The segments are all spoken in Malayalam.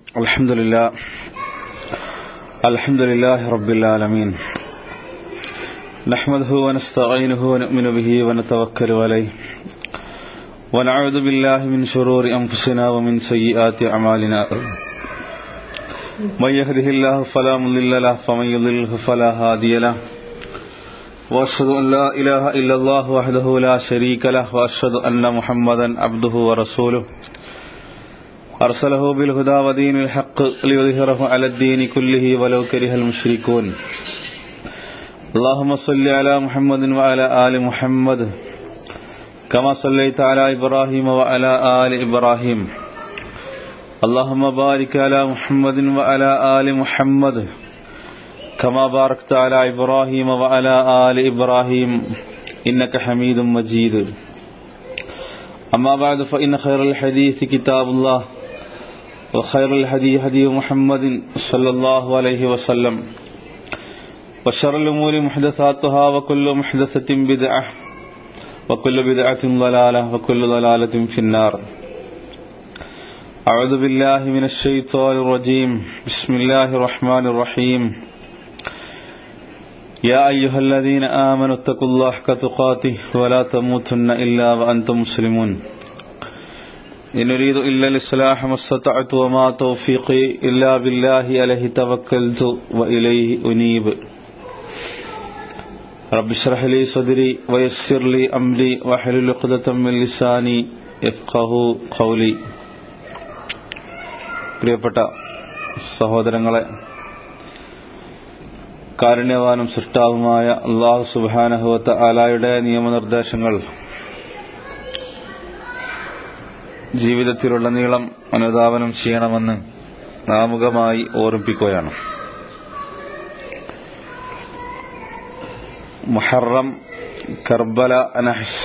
الحمد لله الحمد لله رب العالمين نحمده ونستعينه ونؤمن به ونتوكل عليه ونعوذ بالله من شرور أنفسنا ومن سيئات أعمالنا من يهده الله فلا مضل له فمن يضلله فلا هادي له وأشهد أن لا إله إلا الله وحده لا شريك له وأشهد أن محمدا عبده ورسوله أرسله بالهدى ودين الحق ليظهره على الدين كله ولو كره المشركون اللهم صل على محمد وعلى آل محمد كما صليت على إبراهيم وعلى آل إبراهيم اللهم بارك على محمد وعلى آل محمد كما باركت على إبراهيم وعلى آل إبراهيم إنك حميد مجيد أما بعد فإن خير الحديث كتاب الله وخير الهدي هدي محمد صلى الله عليه وسلم وشر الأمور محدثاتها وكل محدثة بدعة وكل بدعة ضلالة وكل ضلالة في النار أعوذ بالله من الشيطان الرجيم بسم الله الرحمن الرحيم يا أيها الذين آمنوا اتقوا الله حق تقاته ولا تموتن إلا وأنتم مسلمون إن أريد إلا الإصلاح ما استطعت وما توفيقي إلا بالله عليه توكلت وإليه أنيب رب اشرح لي صدري ويسر لي أمري واحلل عقدة من لساني يفقه قولي പ്രിയപ്പെട്ട സഹോദരങ്ങളെ കാരുണ്യവാനും സൃഷ്ടാവുമായ അള്ളാഹു സുബാനഹുവത്ത ആലായുടെ നിയമനിർദ്ദേശങ്ങൾ ജീവിതത്തിലുടനീളം അനുധാവനം ചെയ്യണമെന്ന് ആമുഖമായി ഓർമ്മിപ്പിക്കുകയാണ് മുഹറം കർബല അനഹസ്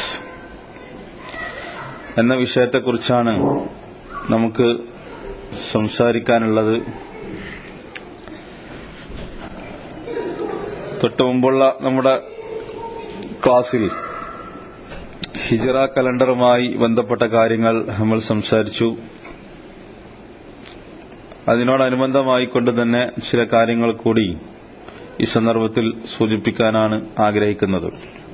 എന്ന വിഷയത്തെക്കുറിച്ചാണ് നമുക്ക് സംസാരിക്കാനുള്ളത് തൊട്ടു മുമ്പുള്ള നമ്മുടെ ക്ലാസ്സിൽ ഹിജറ കലണ്ടറുമായി ബന്ധപ്പെട്ട കാര്യങ്ങൾ നമ്മൾ സംസാരിച്ചു അതിനോടനുബന്ധമായിക്കൊണ്ട് തന്നെ ചില കാര്യങ്ങൾ കൂടി ഈ സന്ദർഭത്തിൽ സൂചിപ്പിക്കാനാണ് ആഗ്രഹിക്കുന്നത്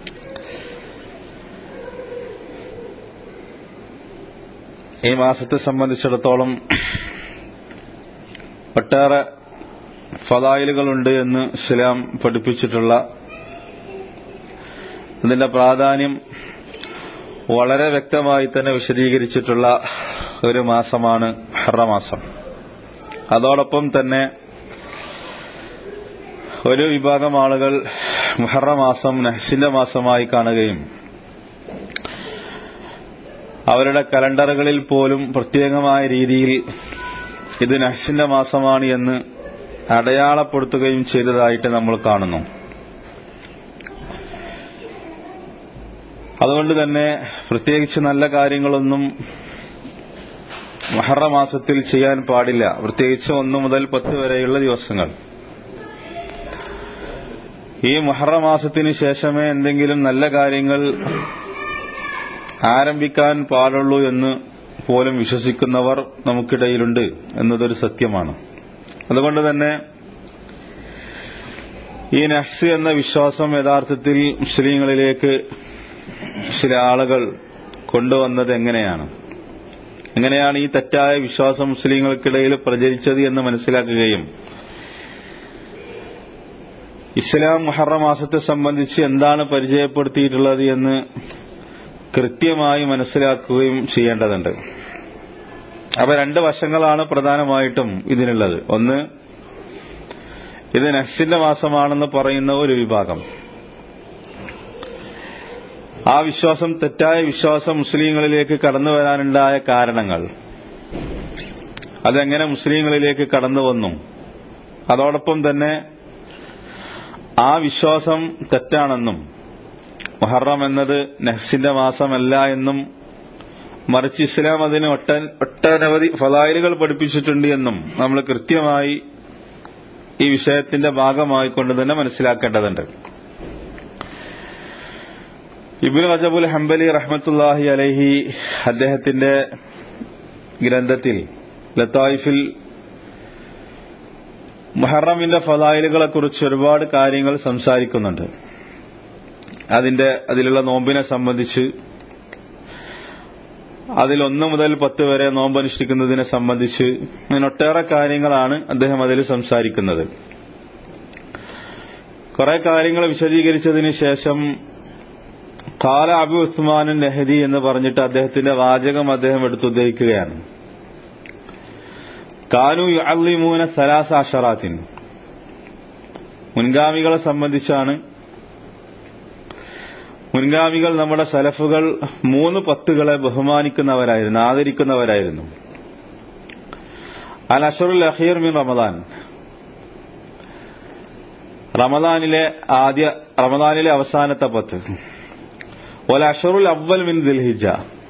ഈ മാസത്തെ സംബന്ധിച്ചിടത്തോളം ഒട്ടേറെ ഫലായിലുകളുണ്ട് എന്ന് ഇസ്ലാം പഠിപ്പിച്ചിട്ടുള്ള അതിന്റെ പ്രാധാന്യം വളരെ വ്യക്തമായി തന്നെ വിശദീകരിച്ചിട്ടുള്ള ഒരു മാസമാണ് ഹറമാസം അതോടൊപ്പം തന്നെ ഒരു വിഭാഗം ആളുകൾ മുഹറമാസം നഹ്സിന്റെ മാസമായി കാണുകയും അവരുടെ കലണ്ടറുകളിൽ പോലും പ്രത്യേകമായ രീതിയിൽ ഇത് നഹ്സിന്റെ മാസമാണ് എന്ന് അടയാളപ്പെടുത്തുകയും ചെയ്തതായിട്ട് നമ്മൾ കാണുന്നു അതുകൊണ്ട് തന്നെ പ്രത്യേകിച്ച് നല്ല കാര്യങ്ങളൊന്നും മഹറ മാസത്തിൽ ചെയ്യാൻ പാടില്ല പ്രത്യേകിച്ച് ഒന്നു മുതൽ പത്ത് വരെയുള്ള ദിവസങ്ങൾ ഈ മഹറ മാസത്തിന് ശേഷമേ എന്തെങ്കിലും നല്ല കാര്യങ്ങൾ ആരംഭിക്കാൻ പാടുള്ളൂ എന്ന് പോലും വിശ്വസിക്കുന്നവർ നമുക്കിടയിലുണ്ട് എന്നതൊരു സത്യമാണ് അതുകൊണ്ട് തന്നെ ഈ നഹ്സ് എന്ന വിശ്വാസം യഥാർത്ഥത്തിൽ മുസ്ലിങ്ങളിലേക്ക് ചില ആളുകൾ കൊണ്ടുവന്നത് എങ്ങനെയാണ് എങ്ങനെയാണ് ഈ തെറ്റായ വിശ്വാസം മുസ്ലിങ്ങൾക്കിടയിൽ പ്രചരിച്ചത് എന്ന് മനസ്സിലാക്കുകയും ഇസ്ലാം മുഹറ മാസത്തെ സംബന്ധിച്ച് എന്താണ് പരിചയപ്പെടുത്തിയിട്ടുള്ളത് എന്ന് കൃത്യമായി മനസ്സിലാക്കുകയും ചെയ്യേണ്ടതുണ്ട് അപ്പൊ രണ്ട് വശങ്ങളാണ് പ്രധാനമായിട്ടും ഇതിനുള്ളത് ഒന്ന് ഇത് നഹ്സിന്റെ മാസമാണെന്ന് പറയുന്ന ഒരു വിഭാഗം ആ വിശ്വാസം തെറ്റായ വിശ്വാസം മുസ്ലിങ്ങളിലേക്ക് കടന്നു വരാനുണ്ടായ കാരണങ്ങൾ അതെങ്ങനെ മുസ്ലിങ്ങളിലേക്ക് കടന്നു വന്നു അതോടൊപ്പം തന്നെ ആ വിശ്വാസം തെറ്റാണെന്നും മുഹറം എന്നത് നഹ്സിന്റെ മാസമല്ല എന്നും മറിച്ച് ഇസ്ലാം അതിന് ഒട്ട ഒട്ടനവധി ഫലായിലുകൾ പഠിപ്പിച്ചിട്ടുണ്ട് എന്നും നമ്മൾ കൃത്യമായി ഈ വിഷയത്തിന്റെ ഭാഗമായിക്കൊണ്ട് തന്നെ മനസ്സിലാക്കേണ്ടതുണ്ട് ഇബിൻ റജബുൽ ഹംബലി റഹ്മത്തുല്ലാഹി അലഹി അദ്ദേഹത്തിന്റെ ഗ്രന്ഥത്തിൽ ലത്തായിഫിൽ മുഹറമിന്റെ ഫലായിലുകളെ കുറിച്ച് ഒരുപാട് കാര്യങ്ങൾ സംസാരിക്കുന്നുണ്ട് അതിന്റെ അതിലുള്ള നോമ്പിനെ സംബന്ധിച്ച് അതിൽ ഒന്ന് മുതൽ പത്ത് വരെ നോമ്പ് അനുഷ്ഠിക്കുന്നതിനെ സംബന്ധിച്ച് അങ്ങനെ ഒട്ടേറെ കാര്യങ്ങളാണ് അദ്ദേഹം അതിൽ സംസാരിക്കുന്നത് കുറെ കാര്യങ്ങൾ വിശദീകരിച്ചതിന് ശേഷം കാല അബി ഉസ്മാൻ നെഹദി എന്ന് പറഞ്ഞിട്ട് അദ്ദേഹത്തിന്റെ വാചകം അദ്ദേഹം എടുത്തുദ്ധരിക്കുകയാണ് കാനു അള്ളിമൂന സലാസ അഷറാത്തിൻ മുൻഗാമികളെ സംബന്ധിച്ചാണ് മുൻഗാമികൾ നമ്മുടെ സലഫുകൾ മൂന്ന് പത്തുകളെ ബഹുമാനിക്കുന്നവരായിരുന്നു ആദരിക്കുന്നവരായിരുന്നു അൽ അഷറുൽ അഹീർ മിൻ റമദാൻ റമദാനിലെ ആദ്യ റമദാനിലെ അവസാനത്തെ പത്ത് ഒൽ അഷറുൽ അവൽ മിൻ ദുൽഹിജ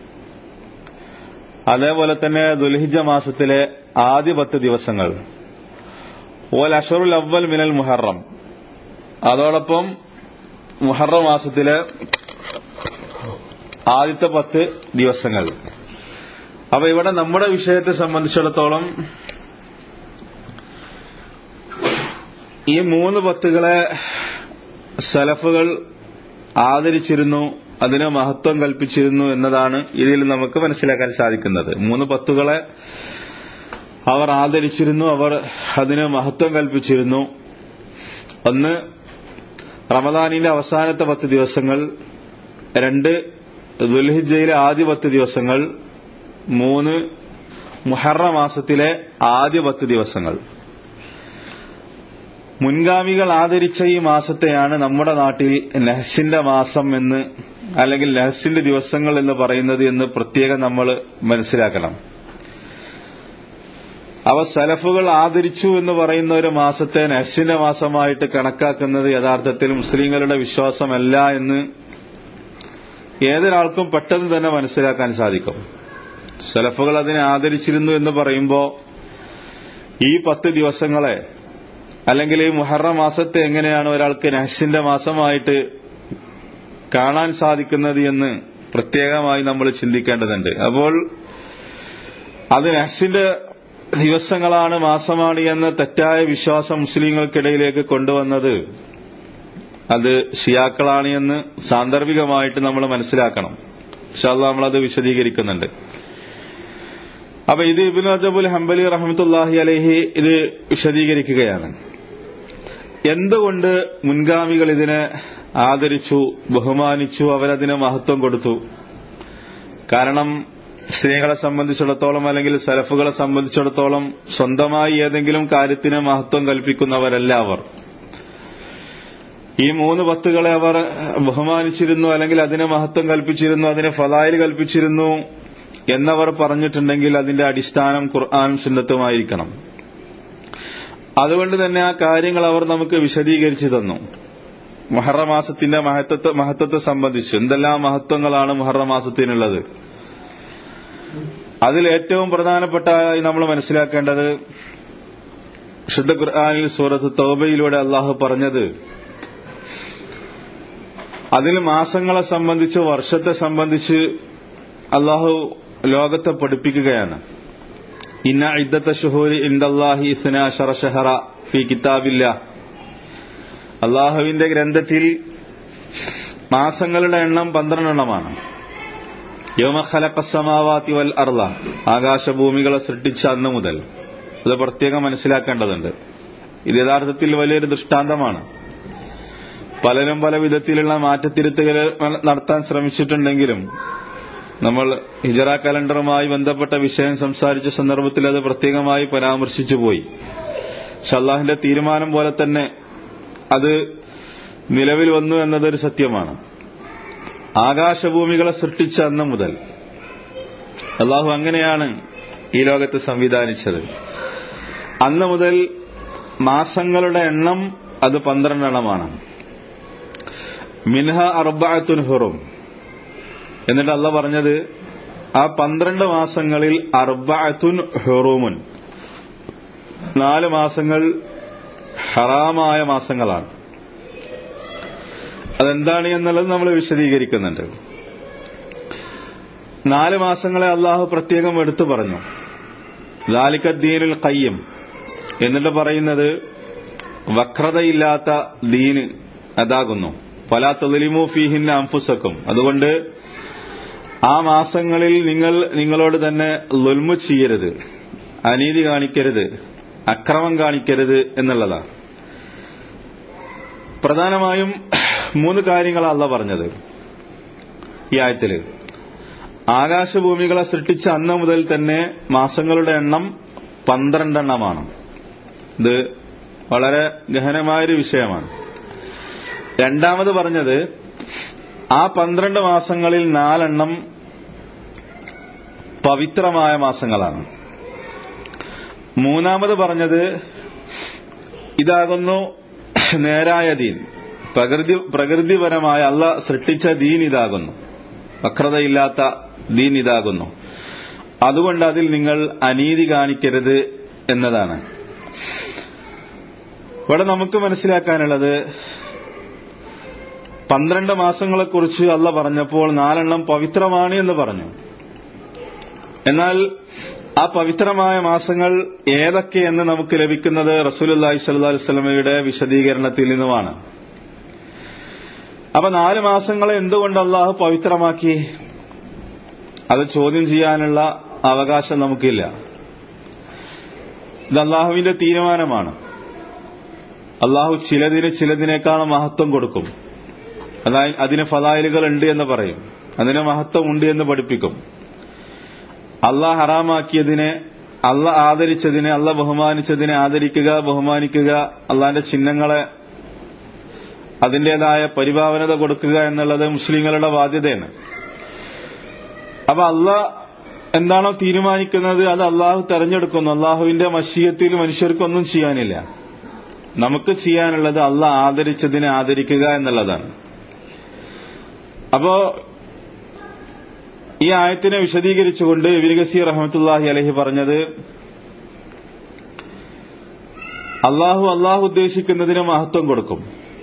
അതേപോലെ തന്നെ ദുൽഹിജ മാസത്തിലെ ആദ്യ പത്ത് ദിവസങ്ങൾ ഒൽ അഷറുൽ അവൽ മിനൽ മുഹറം അതോടൊപ്പം മുഹറം മാസത്തിലെ ആദ്യത്തെ പത്ത് ദിവസങ്ങൾ അപ്പൊ ഇവിടെ നമ്മുടെ വിഷയത്തെ സംബന്ധിച്ചിടത്തോളം ഈ മൂന്ന് പത്തുകളെ സലഫുകൾ ആദരിച്ചിരുന്നു അതിന് മഹത്വം കൽപ്പിച്ചിരുന്നു എന്നതാണ് ഇതിൽ നമുക്ക് മനസ്സിലാക്കാൻ സാധിക്കുന്നത് മൂന്ന് പത്തുകളെ അവർ ആദരിച്ചിരുന്നു അവർ അതിന് മഹത്വം കൽപ്പിച്ചിരുന്നു ഒന്ന് റമദാനിന്റെ അവസാനത്തെ പത്ത് ദിവസങ്ങൾ രണ്ട് ദുൽഹിജയിലെ ആദ്യ പത്ത് ദിവസങ്ങൾ മൂന്ന് മുഹറ മാസത്തിലെ ആദ്യ പത്ത് ദിവസങ്ങൾ മുൻഗാമികൾ ആദരിച്ച ഈ മാസത്തെയാണ് നമ്മുടെ നാട്ടിൽ നെഹസിന്റെ മാസം എന്ന് അല്ലെങ്കിൽ നെഹസിന്റെ ദിവസങ്ങൾ എന്ന് പറയുന്നത് എന്ന് പ്രത്യേകം നമ്മൾ മനസ്സിലാക്കണം അവ സലഫുകൾ ആദരിച്ചു എന്ന് പറയുന്ന ഒരു മാസത്തെ നെഹസിന്റെ മാസമായിട്ട് കണക്കാക്കുന്നത് യഥാർത്ഥത്തിൽ മുസ്ലിങ്ങളുടെ വിശ്വാസമല്ല എന്ന് ഏതൊരാൾക്കും പെട്ടെന്ന് തന്നെ മനസ്സിലാക്കാൻ സാധിക്കും സലഫുകൾ അതിനെ ആദരിച്ചിരുന്നു എന്ന് പറയുമ്പോൾ ഈ പത്ത് ദിവസങ്ങളെ അല്ലെങ്കിൽ ഈ മുഹറ മാസത്തെ എങ്ങനെയാണ് ഒരാൾക്ക് നഹസിന്റെ മാസമായിട്ട് കാണാൻ സാധിക്കുന്നത് എന്ന് പ്രത്യേകമായി നമ്മൾ ചിന്തിക്കേണ്ടതുണ്ട് അപ്പോൾ അത് നഹസിന്റെ ദിവസങ്ങളാണ് മാസമാണ് എന്ന തെറ്റായ വിശ്വാസം മുസ്ലിങ്ങൾക്കിടയിലേക്ക് കൊണ്ടുവന്നത് അത് ഷിയാക്കളാണ് എന്ന് സാന്ദർഭികമായിട്ട് നമ്മൾ മനസ്സിലാക്കണം ഇൻഷാല്ല നമ്മളത് വിശദീകരിക്കുന്നുണ്ട് അപ്പൊ ഇത് ഇബിൻ അജബുൽ ഹംബലി റഹമത്തുല്ലാഹി അലഹി ഇത് വിശദീകരിക്കുകയാണ് എന്തുകൊണ്ട് മുൻഗാമികൾ ഇതിനെ ആദരിച്ചു ബഹുമാനിച്ചു അവരതിന് മഹത്വം കൊടുത്തു കാരണം സ്ത്രീകളെ സംബന്ധിച്ചിടത്തോളം അല്ലെങ്കിൽ സലഫുകളെ സംബന്ധിച്ചിടത്തോളം സ്വന്തമായി ഏതെങ്കിലും കാര്യത്തിന് മഹത്വം കൽപ്പിക്കുന്നവരല്ല അവർ ഈ മൂന്ന് പത്തുകളെ അവർ ബഹുമാനിച്ചിരുന്നു അല്ലെങ്കിൽ അതിന് മഹത്വം കൽപ്പിച്ചിരുന്നു അതിന് ഫലായിൽ കൽപ്പിച്ചിരുന്നു എന്നവർ പറഞ്ഞിട്ടുണ്ടെങ്കിൽ അതിന്റെ അടിസ്ഥാനം ഖുർആാനും സുന്നത്തുമായിരിക്കണം അതുകൊണ്ട് തന്നെ ആ കാര്യങ്ങൾ അവർ നമുക്ക് വിശദീകരിച്ചു തന്നു മഹറമാസത്തിന്റെ മഹത്വത്തെ മഹത്വത്തെ സംബന്ധിച്ച് എന്തെല്ലാം മഹത്വങ്ങളാണ് മഹറമാസത്തിനുള്ളത് അതിൽ ഏറ്റവും പ്രധാനപ്പെട്ട നമ്മൾ മനസ്സിലാക്കേണ്ടത് ശുദ്ധ ഖുർആാനിൽ സൂറത്ത് തൗബയിലൂടെ അള്ളാഹു പറഞ്ഞത് അതിൽ മാസങ്ങളെ സംബന്ധിച്ച് വർഷത്തെ സംബന്ധിച്ച് അള്ളാഹു ലോകത്തെ പഠിപ്പിക്കുകയാണ് ഇന്ന ഇദ്ദത്തെ ഷുഹൂരി ഇന്ദല്ലാഹി ഇസ്ന ഷറ ഫി കിതാബില്ല അള്ളാഹുവിന്റെ ഗ്രന്ഥത്തിൽ മാസങ്ങളുടെ എണ്ണം പന്ത്രണ്ടെണ്ണമാണ് യോമഖലക്കസമാവാത്തി വൽ അർല ആകാശഭൂമികളെ സൃഷ്ടിച്ച അന്ന് മുതൽ അത് പ്രത്യേകം മനസ്സിലാക്കേണ്ടതുണ്ട് ഇത് യഥാർത്ഥത്തിൽ വലിയൊരു ദൃഷ്ടാന്തമാണ് പലരും പല വിധത്തിലുള്ള മാറ്റത്തിരുത്തുകൾ നടത്താൻ ശ്രമിച്ചിട്ടുണ്ടെങ്കിലും നമ്മൾ ഹിജറ കലണ്ടറുമായി ബന്ധപ്പെട്ട വിഷയം സംസാരിച്ച സന്ദർഭത്തിൽ അത് പ്രത്യേകമായി പരാമർശിച്ചു പോയി ഷല്ലാഹിന്റെ തീരുമാനം പോലെ തന്നെ അത് നിലവിൽ വന്നു എന്നതൊരു സത്യമാണ് ആകാശഭൂമികളെ സൃഷ്ടിച്ച അന്ന് മുതൽ അള്ളാഹു അങ്ങനെയാണ് ഈ ലോകത്ത് സംവിധാനിച്ചത് അന്ന് മുതൽ മാസങ്ങളുടെ എണ്ണം അത് പന്ത്രണ്ടെണ്ണമാണ് മിൻഹ അർബഅത്തുൻ ഹുറും എന്നിട്ട് അല്ല പറഞ്ഞത് ആ പന്ത്രണ്ട് മാസങ്ങളിൽ അർബഅത്തുൻ ഹുറൂമുൻ നാല് മാസങ്ങൾ ഹറാമായ മാസങ്ങളാണ് അതെന്താണ് എന്നുള്ളത് നമ്മൾ വിശദീകരിക്കുന്നുണ്ട് നാല് മാസങ്ങളെ അള്ളാഹു പ്രത്യേകം എടുത്തു പറഞ്ഞു ലാലിക്കദ്ദീനുൽ കയ്യം എന്നിട്ട് പറയുന്നത് വക്രതയില്ലാത്ത ദീന് അതാകുന്നു പല തെളിമു ഫീഹിന്ന അംഫുസക്കും അതുകൊണ്ട് ആ മാസങ്ങളിൽ നിങ്ങൾ നിങ്ങളോട് തന്നെ ലുൽമു ചെയ്യരുത് അനീതി കാണിക്കരുത് അക്രമം കാണിക്കരുത് എന്നുള്ളതാണ് പ്രധാനമായും മൂന്ന് കാര്യങ്ങളല്ല പറഞ്ഞത് ഈ ആയത്തില് ആകാശഭൂമികളെ സൃഷ്ടിച്ച അന്ന് മുതൽ തന്നെ മാസങ്ങളുടെ എണ്ണം പന്ത്രണ്ടെണ്ണമാണ് ഇത് വളരെ ഗഹനമായൊരു വിഷയമാണ് രണ്ടാമത് പറഞ്ഞത് ആ പന്ത്രണ്ട് മാസങ്ങളിൽ നാലെണ്ണം പവിത്രമായ മാസങ്ങളാണ് മൂന്നാമത് പറഞ്ഞത് ഇതാകുന്നു നേരായ ദീൻ പ്രകൃതി പ്രകൃതിപരമായ അല്ല സൃഷ്ടിച്ച ദീൻ ഇതാകുന്നു വക്രതയില്ലാത്ത ദീൻ ഇതാകുന്നു അതുകൊണ്ട് അതിൽ നിങ്ങൾ അനീതി കാണിക്കരുത് എന്നതാണ് ഇവിടെ നമുക്ക് മനസ്സിലാക്കാനുള്ളത് പന്ത്രണ്ട് മാസങ്ങളെക്കുറിച്ച് അല്ല പറഞ്ഞപ്പോൾ നാലെണ്ണം പവിത്രമാണ് എന്ന് പറഞ്ഞു എന്നാൽ ആ പവിത്രമായ മാസങ്ങൾ ഏതൊക്കെയെന്ന് നമുക്ക് ലഭിക്കുന്നത് റസൂലുല്ലാഹി സ്വല്ലല്ലാഹി വസല്ലമയുടെ വിശദീകരണത്തിൽ നിന്നുമാണ് അപ്പൊ നാല് മാസങ്ങളെ എന്തുകൊണ്ട് അള്ളാഹു പവിത്രമാക്കി അത് ചോദ്യം ചെയ്യാനുള്ള അവകാശം നമുക്കില്ല ഇത് അള്ളാഹുവിന്റെ തീരുമാനമാണ് അള്ളാഹു ചിലതിന് ചിലതിനേക്കാൾ മഹത്വം കൊടുക്കും അതായത് അതിന് ഫലായലുകൾ ഉണ്ട് എന്ന് പറയും അതിന് മഹത്വം ഉണ്ട് എന്ന് പഠിപ്പിക്കും അള്ളാഹ് ഹറാമാക്കിയതിനെ അല്ല ആദരിച്ചതിനെ അല്ല ബഹുമാനിച്ചതിനെ ആദരിക്കുക ബഹുമാനിക്കുക അള്ളാന്റെ ചിഹ്നങ്ങളെ അതിന്റേതായ പരിഭാവനത കൊടുക്കുക എന്നുള്ളത് മുസ്ലിങ്ങളുടെ ബാധ്യതയാണ് അപ്പൊ അല്ല എന്താണോ തീരുമാനിക്കുന്നത് അത് അള്ളാഹു തെരഞ്ഞെടുക്കുന്നു അള്ളാഹുവിന്റെ മഷീയത്തിൽ മനുഷ്യർക്കൊന്നും ചെയ്യാനില്ല നമുക്ക് ചെയ്യാനുള്ളത് അല്ല ആദരിച്ചതിനെ ആദരിക്കുക എന്നുള്ളതാണ് അപ്പോ ഈ ആയത്തിനെ വിശദീകരിച്ചുകൊണ്ട് ഇബിൻ ഗസീർ റഹമത്തുല്ലാഹി അലഹി പറഞ്ഞത് അള്ളാഹു അള്ളാഹു ഉദ്ദേശിക്കുന്നതിന് മഹത്വം കൊടുക്കും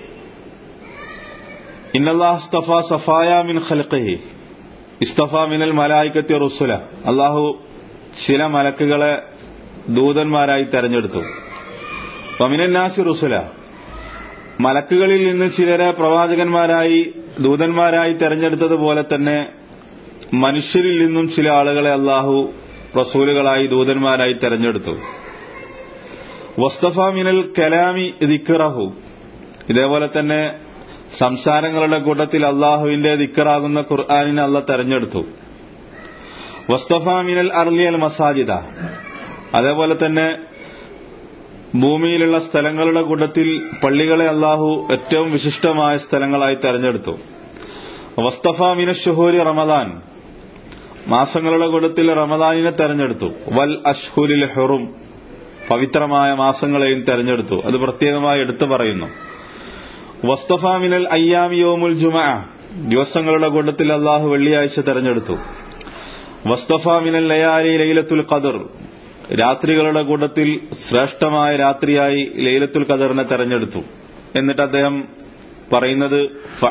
ഇന്നല്ലാഹ് സ്തഫ സഫായ മിൻ ഖൽഖഹി ഇസ്തഫ മിനൽ മലായിക്കത്തി റുസുല അള്ളാഹു ചില മലക്കുകളെ ദൂതന്മാരായി തെരഞ്ഞെടുത്തു വമിനാസി റുസുല മലക്കുകളിൽ നിന്ന് ചിലരെ പ്രവാചകന്മാരായി ദൂതന്മാരായി തെരഞ്ഞെടുത്തതുപോലെ തന്നെ മനുഷ്യരിൽ നിന്നും ചില ആളുകളെ അള്ളാഹു റസൂലുകളായി ദൂതന്മാരായി തെരഞ്ഞെടുത്തു വസ്തഫ മിനൽ കലാമി ദിക്കറഹു ഇതേപോലെ തന്നെ സംസാരങ്ങളുടെ കൂട്ടത്തിൽ അള്ളാഹുവിന്റെ ദിക്കറാകുന്ന ഖുർആാനിനെ അല്ല തെരഞ്ഞെടുത്തു വസ്തഫ മിനൽ അർലിയൽ മസാജിദ അതേപോലെ തന്നെ ഭൂമിയിലുള്ള സ്ഥലങ്ങളുടെ കൂട്ടത്തിൽ പള്ളികളെ അള്ളാഹു ഏറ്റവും വിശിഷ്ടമായ സ്ഥലങ്ങളായി തെരഞ്ഞെടുത്തു വസ്തഫ മിന ഷുഹൂരി റമദാൻ മാസങ്ങളുടെ കൂട്ടത്തിൽ റമദാനിനെ തെരഞ്ഞെടുത്തു വൽ അഷ്ഹുലിൽ ഹെറും പവിത്രമായ മാസങ്ങളെയും തെരഞ്ഞെടുത്തു അത് പ്രത്യേകമായി എടുത്തു പറയുന്നു വസ്തഫ മിനൽ അയ്യാമിയോമുൽ ജുമ ദിവസങ്ങളുടെ കൂട്ടത്തിൽ അള്ളാഹു വെള്ളിയാഴ്ച തെരഞ്ഞെടുത്തു വസ്തഫ മിനൽ ലയാലി ലൈലത്തുൽ ഖദർ രാത്രികളുടെ കൂട്ടത്തിൽ ശ്രേഷ്ഠമായ രാത്രിയായി ലൈലത്തുൽ ഖദറിനെ തെരഞ്ഞെടുത്തു എന്നിട്ട് അദ്ദേഹം പറയുന്നത്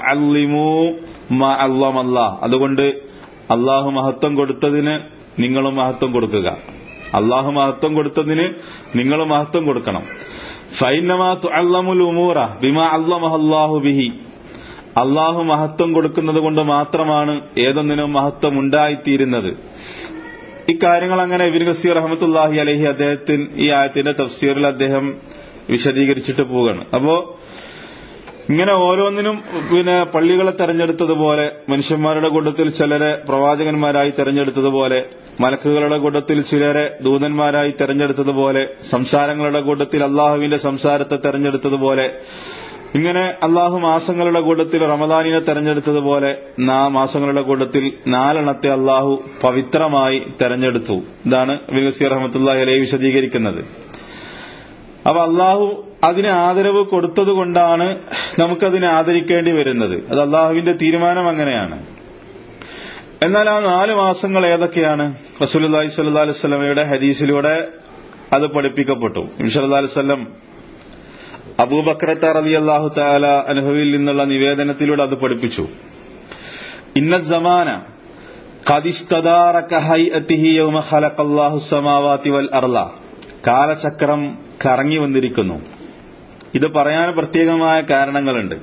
അതുകൊണ്ട് അള്ളാഹു മഹത്വം കൊടുത്തതിന് നിങ്ങളും മഹത്വം കൊടുക്കുക അള്ളാഹു മഹത്വം കൊടുത്തതിന് നിങ്ങൾ മഹത്വം കൊടുക്കണം ഫൈനമാമുൽ ബിമാ അള്ളാഹു ബിഹി അള്ളാഹു മഹത്വം കൊടുക്കുന്നത് കൊണ്ട് മാത്രമാണ് ഏതൊന്നിനും മഹത്വം ഉണ്ടായിത്തീരുന്നത് ഇക്കാര്യങ്ങൾ അങ്ങനെ ഇബിൻ ഗസീർ റഹമത്തുല്ലാഹി അലഹി അദ്ദേഹത്തിന് ഈ ആയത്തിന്റെ തഫ്സീറിൽ അദ്ദേഹം വിശദീകരിച്ചിട്ട് പോവുകയാണ് അപ്പോ ഇങ്ങനെ ഓരോന്നിനും പിന്നെ പള്ളികളെ തെരഞ്ഞെടുത്തതുപോലെ മനുഷ്യന്മാരുടെ കൂട്ടത്തിൽ ചിലരെ പ്രവാചകന്മാരായി തെരഞ്ഞെടുത്തതുപോലെ മലക്കുകളുടെ കൂട്ടത്തിൽ ചിലരെ ദൂതന്മാരായി തെരഞ്ഞെടുത്തതുപോലെ സംസാരങ്ങളുടെ കൂട്ടത്തിൽ അള്ളാഹുവിന്റെ സംസാരത്തെ തെരഞ്ഞെടുത്തതുപോലെ ഇങ്ങനെ അള്ളാഹു മാസങ്ങളുടെ കൂട്ടത്തിൽ റമദാനിനെ തെരഞ്ഞെടുത്തതുപോലെ നാ മാസങ്ങളുടെ കൂട്ടത്തിൽ നാലെണ്ണത്തെ അള്ളാഹു പവിത്രമായി തെരഞ്ഞെടുത്തു ഇതാണ് വിനസീർ റഹമത്തുള്ള അലയെ വിശദീകരിക്കുന്നത് അപ്പൊ അള്ളാഹു അതിന് ആദരവ് കൊടുത്തതുകൊണ്ടാണ് നമുക്കതിനെ ആദരിക്കേണ്ടി വരുന്നത് അത് അള്ളാഹുവിന്റെ തീരുമാനം അങ്ങനെയാണ് എന്നാൽ ആ നാല് മാസങ്ങൾ ഏതൊക്കെയാണ് റസൂലി സ്വല്ലാ അലുസ്ലമയുടെ ഹദീസിലൂടെ അത് പഠിപ്പിക്കപ്പെട്ടു ഇൻഷല്ലാ അലുസല്ലം അബൂബക്രത്ത റലി അള്ളാഹു താല അനുഭവിൽ നിന്നുള്ള നിവേദനത്തിലൂടെ അത് പഠിപ്പിച്ചു ഇന്ന ജമാന കാലചക്രം കറങ്ങി വന്നിരിക്കുന്നു ഇത് പറയാൻ പ്രത്യേകമായ കാരണങ്ങളുണ്ട്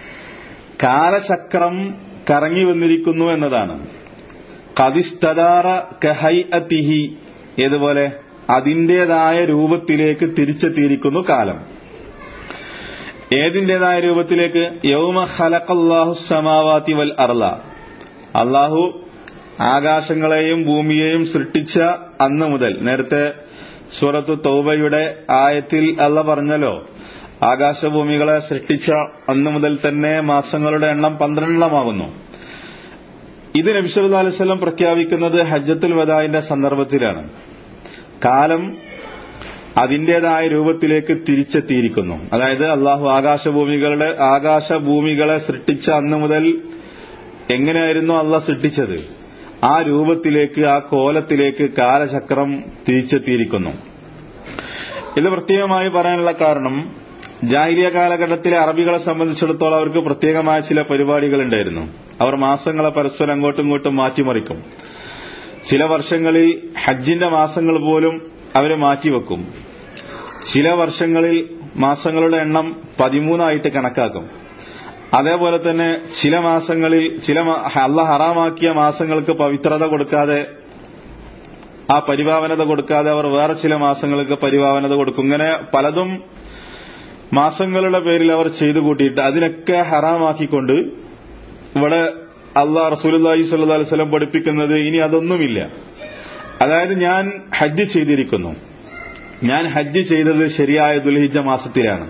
കാലചക്രം കറങ്ങി വന്നിരിക്കുന്നു എന്നതാണ് കതിസ്തദാറ കഹൈ അതിഹി ഏതുപോലെ അതിന്റേതായ രൂപത്തിലേക്ക് തിരിച്ചെത്തിയിരിക്കുന്നു കാലം ഏതിന്റേതായ രൂപത്തിലേക്ക് യൗമ ഖലഖല്ലാഹു സമാവാതി വൽ അർല അള്ളാഹു ആകാശങ്ങളെയും ഭൂമിയെയും സൃഷ്ടിച്ച അന്ന് മുതൽ നേരത്തെ സൂറത്ത് തൗബയുടെ ആയത്തിൽ അല്ല പറഞ്ഞല്ലോ ആകാശഭൂമികളെ സൃഷ്ടിച്ച അന്ന് മുതൽ തന്നെ മാസങ്ങളുടെ എണ്ണം പന്ത്രണ്ടെണ്ണമാകുന്നു ഇത് നബിസല്ലാ അലൈവല്ലം പ്രഖ്യാപിക്കുന്നത് ഹജ്ജത്തുൽ വദായിന്റെ സന്ദർഭത്തിലാണ് കാലം അതിന്റേതായ രൂപത്തിലേക്ക് തിരിച്ചെത്തിയിരിക്കുന്നു അതായത് അള്ളാഹു ആകാശഭൂമികളുടെ ആകാശഭൂമികളെ സൃഷ്ടിച്ച അന്ന് മുതൽ എങ്ങനെയായിരുന്നു അള്ളാഹ് സൃഷ്ടിച്ചത് ആ രൂപത്തിലേക്ക് ആ കോലത്തിലേക്ക് കാലചക്രം തിരിച്ചെത്തിയിരിക്കുന്നു ഇത് പ്രത്യേകമായി പറയാനുള്ള കാരണം ജാഹിലിയ കാലഘട്ടത്തിലെ അറബികളെ സംബന്ധിച്ചിടത്തോളം അവർക്ക് പ്രത്യേകമായ ചില പരിപാടികൾ ഉണ്ടായിരുന്നു അവർ മാസങ്ങളെ പരസ്പരം അങ്ങോട്ടും ഇങ്ങോട്ടും മാറ്റിമറിക്കും ചില വർഷങ്ങളിൽ ഹജ്ജിന്റെ മാസങ്ങൾ പോലും അവര് മാറ്റിവെക്കും ചില വർഷങ്ങളിൽ മാസങ്ങളുടെ എണ്ണം പതിമൂന്നായിട്ട് കണക്കാക്കും അതേപോലെ തന്നെ ചില മാസങ്ങളിൽ ചില അല്ല ഹറാമാക്കിയ മാസങ്ങൾക്ക് പവിത്രത കൊടുക്കാതെ ആ പരിഭാവനത കൊടുക്കാതെ അവർ വേറെ ചില മാസങ്ങൾക്ക് പരിഭാവനത കൊടുക്കും ഇങ്ങനെ പലതും മാസങ്ങളുടെ പേരിൽ അവർ ചെയ്തു കൂട്ടിയിട്ട് അതിനൊക്കെ ഹറാമാക്കിക്കൊണ്ട് ഇവിടെ അള്ളാഹ് റസൂലി സല്ലു അലൈവലം പഠിപ്പിക്കുന്നത് ഇനി അതൊന്നുമില്ല അതായത് ഞാൻ ഹജ്ജ് ചെയ്തിരിക്കുന്നു ഞാൻ ഹജ്ജ് ചെയ്തത് ശരിയായ ദുൽഹിജ മാസത്തിലാണ്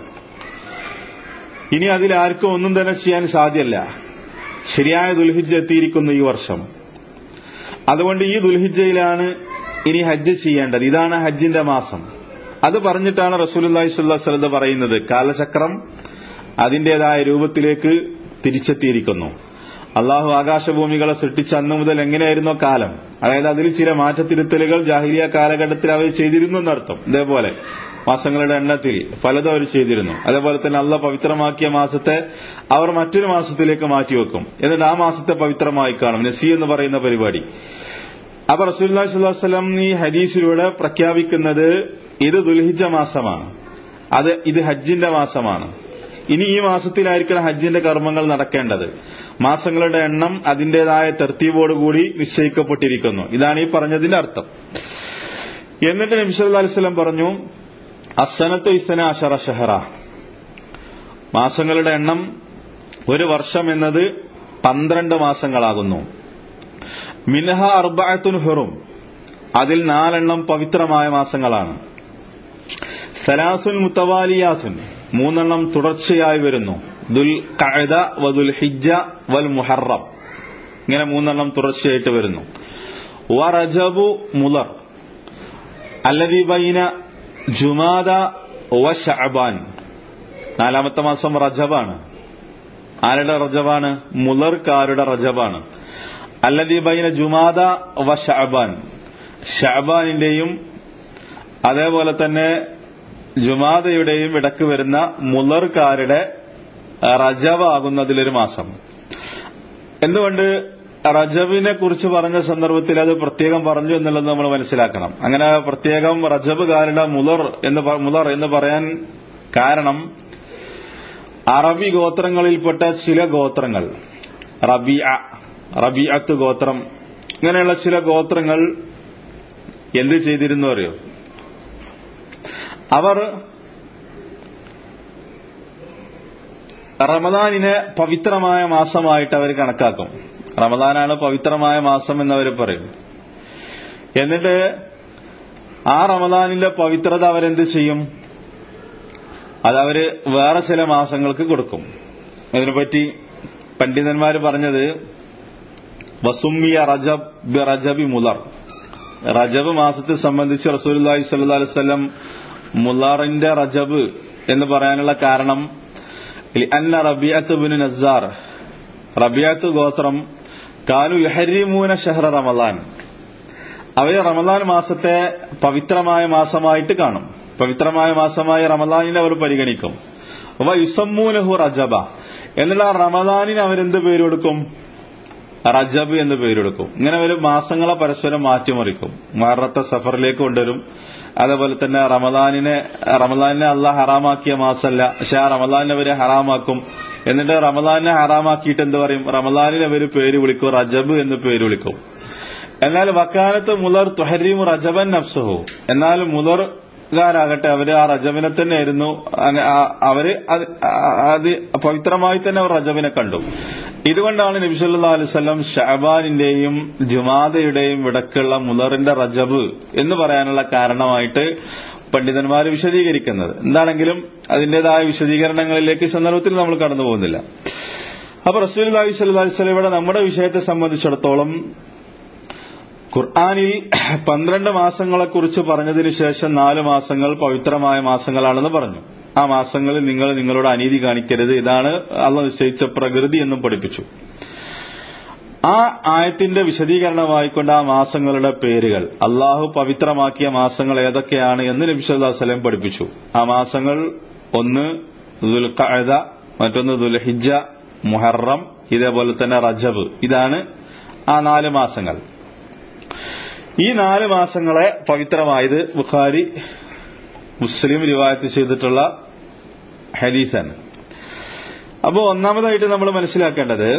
ഇനി അതിൽ ആർക്കും ഒന്നും തന്നെ ചെയ്യാൻ സാധ്യല്ല ശരിയായ ദുൽഹിജ എത്തിയിരിക്കുന്നു ഈ വർഷം അതുകൊണ്ട് ഈ ദുൽഹിജയിലാണ് ഇനി ഹജ്ജ് ചെയ്യേണ്ടത് ഇതാണ് ഹജ്ജിന്റെ മാസം അത് പറഞ്ഞിട്ടാണ് റസൂലി സ്വല്ലാ പറയുന്നത് കാലചക്രം അതിന്റേതായ രൂപത്തിലേക്ക് തിരിച്ചെത്തിയിരിക്കുന്നു അള്ളാഹു ആകാശഭൂമികളെ സൃഷ്ടിച്ച അന്നു മുതൽ എങ്ങനെയായിരുന്നോ കാലം അതായത് അതിൽ ചില മാറ്റത്തിരുത്തലുകൾ ജാഹിരിയ കാലഘട്ടത്തിൽ അവർ ചെയ്തിരുന്നു എന്നർത്ഥം ഇതേപോലെ മാസങ്ങളുടെ എണ്ണത്തിൽ പലതും അവർ ചെയ്തിരുന്നു അതേപോലെ തന്നെ അള്ള പവിത്രമാക്കിയ മാസത്തെ അവർ മറ്റൊരു മാസത്തിലേക്ക് മാറ്റിവെക്കും എന്നിട്ട് ആ മാസത്തെ പവിത്രമായി കാണും നസി എന്ന് പറയുന്ന പരിപാടി അപ്പൊ റസൂല്ലാ സ്വല്ലം ഈ ഹദീസിലൂടെ പ്രഖ്യാപിക്കുന്നത് ഇത് ദുൽഹിജ മാസമാണ് അത് ഇത് ഹജ്ജിന്റെ മാസമാണ് ഇനി ഈ മാസത്തിലായിരിക്കണം ഹജ്ജിന്റെ കർമ്മങ്ങൾ നടക്കേണ്ടത് മാസങ്ങളുടെ എണ്ണം അതിന്റേതായ തെർത്തീവോടുകൂടി നിശ്ചയിക്കപ്പെട്ടിരിക്കുന്നു ഇതാണ് ഈ പറഞ്ഞതിന്റെ അർത്ഥം എന്നിട്ട് നബിസല്ലാ അലിസ്ലം പറഞ്ഞു അസനത്ത് ഇസന അഷറ ഷഹറ മാസങ്ങളുടെ എണ്ണം ഒരു വർഷം എന്നത് പന്ത്രണ്ട് മാസങ്ങളാകുന്നു മിനഹ അർബഅത്തുൻ ഹുറും അതിൽ നാലെണ്ണം പവിത്രമായ മാസങ്ങളാണ് സലാസുൻ മുത്തവാലിയാസുൻ മൂന്നെണ്ണം തുടർച്ചയായി വരുന്നു ദുൽ കഅദ വദുൽ ഹിജ്ജ വൽ മുഹറം ഇങ്ങനെ മൂന്നെണ്ണം തുടർച്ചയായിട്ട് വരുന്നു വ റജബു മുലർ അല്ലദി ബൈന ജുമാദ വ ഷഅബാൻ നാലാമത്തെ മാസം റജബാണ് ആരുടെ റജബാണ് മുലർക്കാരുടെ റജബാണ് അല്ലദി ബൈന ജുമാദ വ ഷഅബാൻ ഷഅബാനിന്റെയും അതേപോലെ തന്നെ ജുമാദയുടെയും ഇടക്ക് വരുന്ന മുലർക്കാരുടെ റജബാകുന്നതിലൊരു മാസം എന്തുകൊണ്ട് റജബിനെ കുറിച്ച് പറഞ്ഞ സന്ദർഭത്തിൽ അത് പ്രത്യേകം പറഞ്ഞു എന്നുള്ളത് നമ്മൾ മനസ്സിലാക്കണം അങ്ങനെ പ്രത്യേകം റജബുകാരുടെ മുലർ എന്ന് മുലർ എന്ന് പറയാൻ കാരണം അറബി ഗോത്രങ്ങളിൽപ്പെട്ട ചില ഗോത്രങ്ങൾ റബിയ റബിയത്ത് ഗോത്രം ഇങ്ങനെയുള്ള ചില ഗോത്രങ്ങൾ എന്ത് ചെയ്തിരുന്നു അറിയോ അവർ റമദാനിനെ പവിത്രമായ മാസമായിട്ട് അവർ കണക്കാക്കും റമദാനാണ് പവിത്രമായ മാസം എന്നവർ പറയും എന്നിട്ട് ആ റമദാനിന്റെ പവിത്രത അവരെന്ത് ചെയ്യും അതവര് വേറെ ചില മാസങ്ങൾക്ക് കൊടുക്കും ഇതിനെപ്പറ്റി പണ്ഡിതന്മാർ പറഞ്ഞത് വസുമിയ റജബ് ബി റജബി മുലർ റജബ് മാസത്തെ സംബന്ധിച്ച് റസൂലി സല്ലു അലൈവല്ലം മുലാറിന്റെ റജബ് എന്ന് പറയാനുള്ള കാരണം അന്ന റബിയത്ത് ബിൻ നസാർ റബിയത്ത് ഗോത്രം കാലു യഹരിമൂന ഷഹ്റ റമദാൻ അവര് റമദാൻ മാസത്തെ പവിത്രമായ മാസമായിട്ട് കാണും പവിത്രമായ മാസമായ റമദാനിനെ അവർ പരിഗണിക്കും അപ്പൊ യുസമ്മൂനഹു റജബ എന്നുള്ള റമദാനിന് അവരെന്ത് പേര് കൊടുക്കും റജബ് എന്ന് പേരെടുക്കും ഇങ്ങനെ ഒരു മാസങ്ങളെ പരസ്പരം മാറ്റിമറിക്കും മറത്തെ സഫറിലേക്ക് കൊണ്ടുവരും അതേപോലെ തന്നെ റമദാനിനെ റമദാനിനെ അള്ളാഹ് ഹറാമാക്കിയ മാസമല്ല പക്ഷെ ആ റമദാനിനെ അവര് ഹറാമാക്കും എന്നിട്ട് റമദാനിനെ ഹറാമാക്കിയിട്ട് എന്ത് പറയും റമദാനിനെ അവര് പേര് വിളിക്കും റജബ് എന്ന് പേര് വിളിക്കും എന്നാൽ വക്കാലത്ത് മുലർ തുഹരീം റജബൻ നഫ്സഹു എന്നാൽ മുലർകാരാകട്ടെ അവര് ആ റജബിനെ തന്നെയായിരുന്നു അങ്ങ- ആ- അവര് അത് ആ- അത് പവിത്രമായി തന്നെ അവർ റജബിനെ കണ്ടു ഇതുകൊണ്ടാണ് നബി സല്ലല്ലാഹു അലൈഹി വസല്ലം ഷഅബാനിന്റെയും ജുമാദയുടെയും ഇടക്കുള്ള മുലറിന്റെ റജബ് എന്ന് പറയാനുള്ള കാരണമായിട്ട് പണ്ഡിതന്മാർ വിശദീകരിക്കുന്നത് എന്താണെങ്കിലും അതിന്റേതായ വിശദീകരണങ്ങളിലേക്ക് ഈ സന്ദർഭത്തിൽ നമ്മൾ കടന്നു പോകുന്നില്ല അപ്പൊ റസൂൽ അലൈഹി സ്വല്ലല്ലാഹു അലൈഹി വസല്ലം ഇവിടെ നമ്മുടെ വിഷയത്തെ സംബന്ധിച്ചിടത്തോളം ഖുർആാനിൽ പന്ത്രണ്ട് മാസങ്ങളെക്കുറിച്ച് പറഞ്ഞതിന് ശേഷം നാല് മാസങ്ങൾ പവിത്രമായ മാസങ്ങളാണെന്ന് പറഞ്ഞു ആ മാസങ്ങളിൽ നിങ്ങൾ നിങ്ങളോട് അനീതി കാണിക്കരുത് ഇതാണ് അള്ള നിശ്ചയിച്ച പ്രകൃതി എന്നും പഠിപ്പിച്ചു ആ ആയത്തിന്റെ വിശദീകരണമായിക്കൊണ്ട് ആ മാസങ്ങളുടെ പേരുകൾ അള്ളാഹു പവിത്രമാക്കിയ മാസങ്ങൾ ഏതൊക്കെയാണ് എന്ന് നബി സല്ലല്ലാഹു അലൈഹി വസല്ലം പഠിപ്പിച്ചു ആ മാസങ്ങൾ ഒന്ന് ദുൽഖഅദ മറ്റൊന്ന് ദുൽഹിജ്ജ മുഹറം ഇതേപോലെ തന്നെ റജബ് ഇതാണ് ആ നാല് മാസങ്ങൾ ഈ നാല് മാസങ്ങളെ പവിത്രമായത് ബുഖാരി മുസ്ലിം റിവായത്ത് ചെയ്തിട്ടുള്ള ഹദീസാണ് അപ്പോൾ ഒന്നാമതായിട്ട് നമ്മൾ മനസ്സിലാക്കേണ്ടത്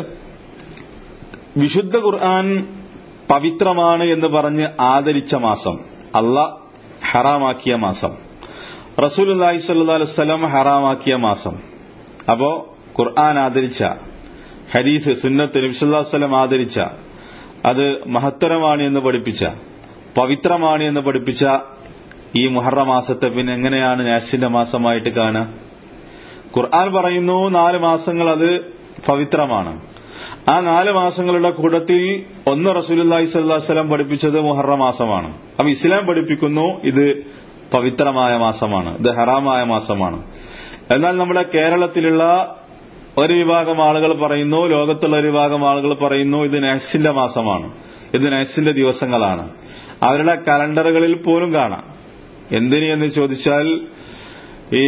വിശുദ്ധ ഖുർആൻ പവിത്രമാണ് എന്ന് പറഞ്ഞ് ആദരിച്ച മാസം അല്ല ഹറാമാക്കിയ മാസം റസൂൽ അലൈഹി സ്വല്ലി വസ്ലം ഹറാമാക്കിയ മാസം അപ്പോ ഖുർആൻ ആദരിച്ച ഹദീസ് സുന്നത്ത് നബിസ്വല്ലാസ്ലം ആദരിച്ച അത് മഹത്തരമാണ് എന്ന് പഠിപ്പിച്ച പവിത്രമാണ് എന്ന് പഠിപ്പിച്ച ഈ മുഹറ മാസത്തെ പിന്നെ എങ്ങനെയാണ് നാസിന്റെ മാസമായിട്ട് കാണുക ഖുർആൻ പറയുന്നു നാല് മാസങ്ങൾ അത് പവിത്രമാണ് ആ നാല് മാസങ്ങളുടെ കൂട്ടത്തിൽ ഒന്ന് റസൂലുല്ലാഹി സ്വല്ലല്ലാഹു അലൈഹി വസല്ലം പഠിപ്പിച്ചത് മുഹറ മാസമാണ് അപ്പൊ ഇസ്ലാം പഠിപ്പിക്കുന്നു ഇത് പവിത്രമായ മാസമാണ് ഇത് ഹറാമായ മാസമാണ് എന്നാൽ നമ്മുടെ കേരളത്തിലുള്ള ഒരു വിഭാഗം ആളുകൾ പറയുന്നു ലോകത്തുള്ള ഒരു വിഭാഗം ആളുകൾ പറയുന്നു ഇത് നഹസിന്റെ മാസമാണ് ഇത് നഹസിന്റെ ദിവസങ്ങളാണ് അവരുടെ കലണ്ടറുകളിൽ പോലും കാണാം എന്തിന് എന്ന് ചോദിച്ചാൽ ഈ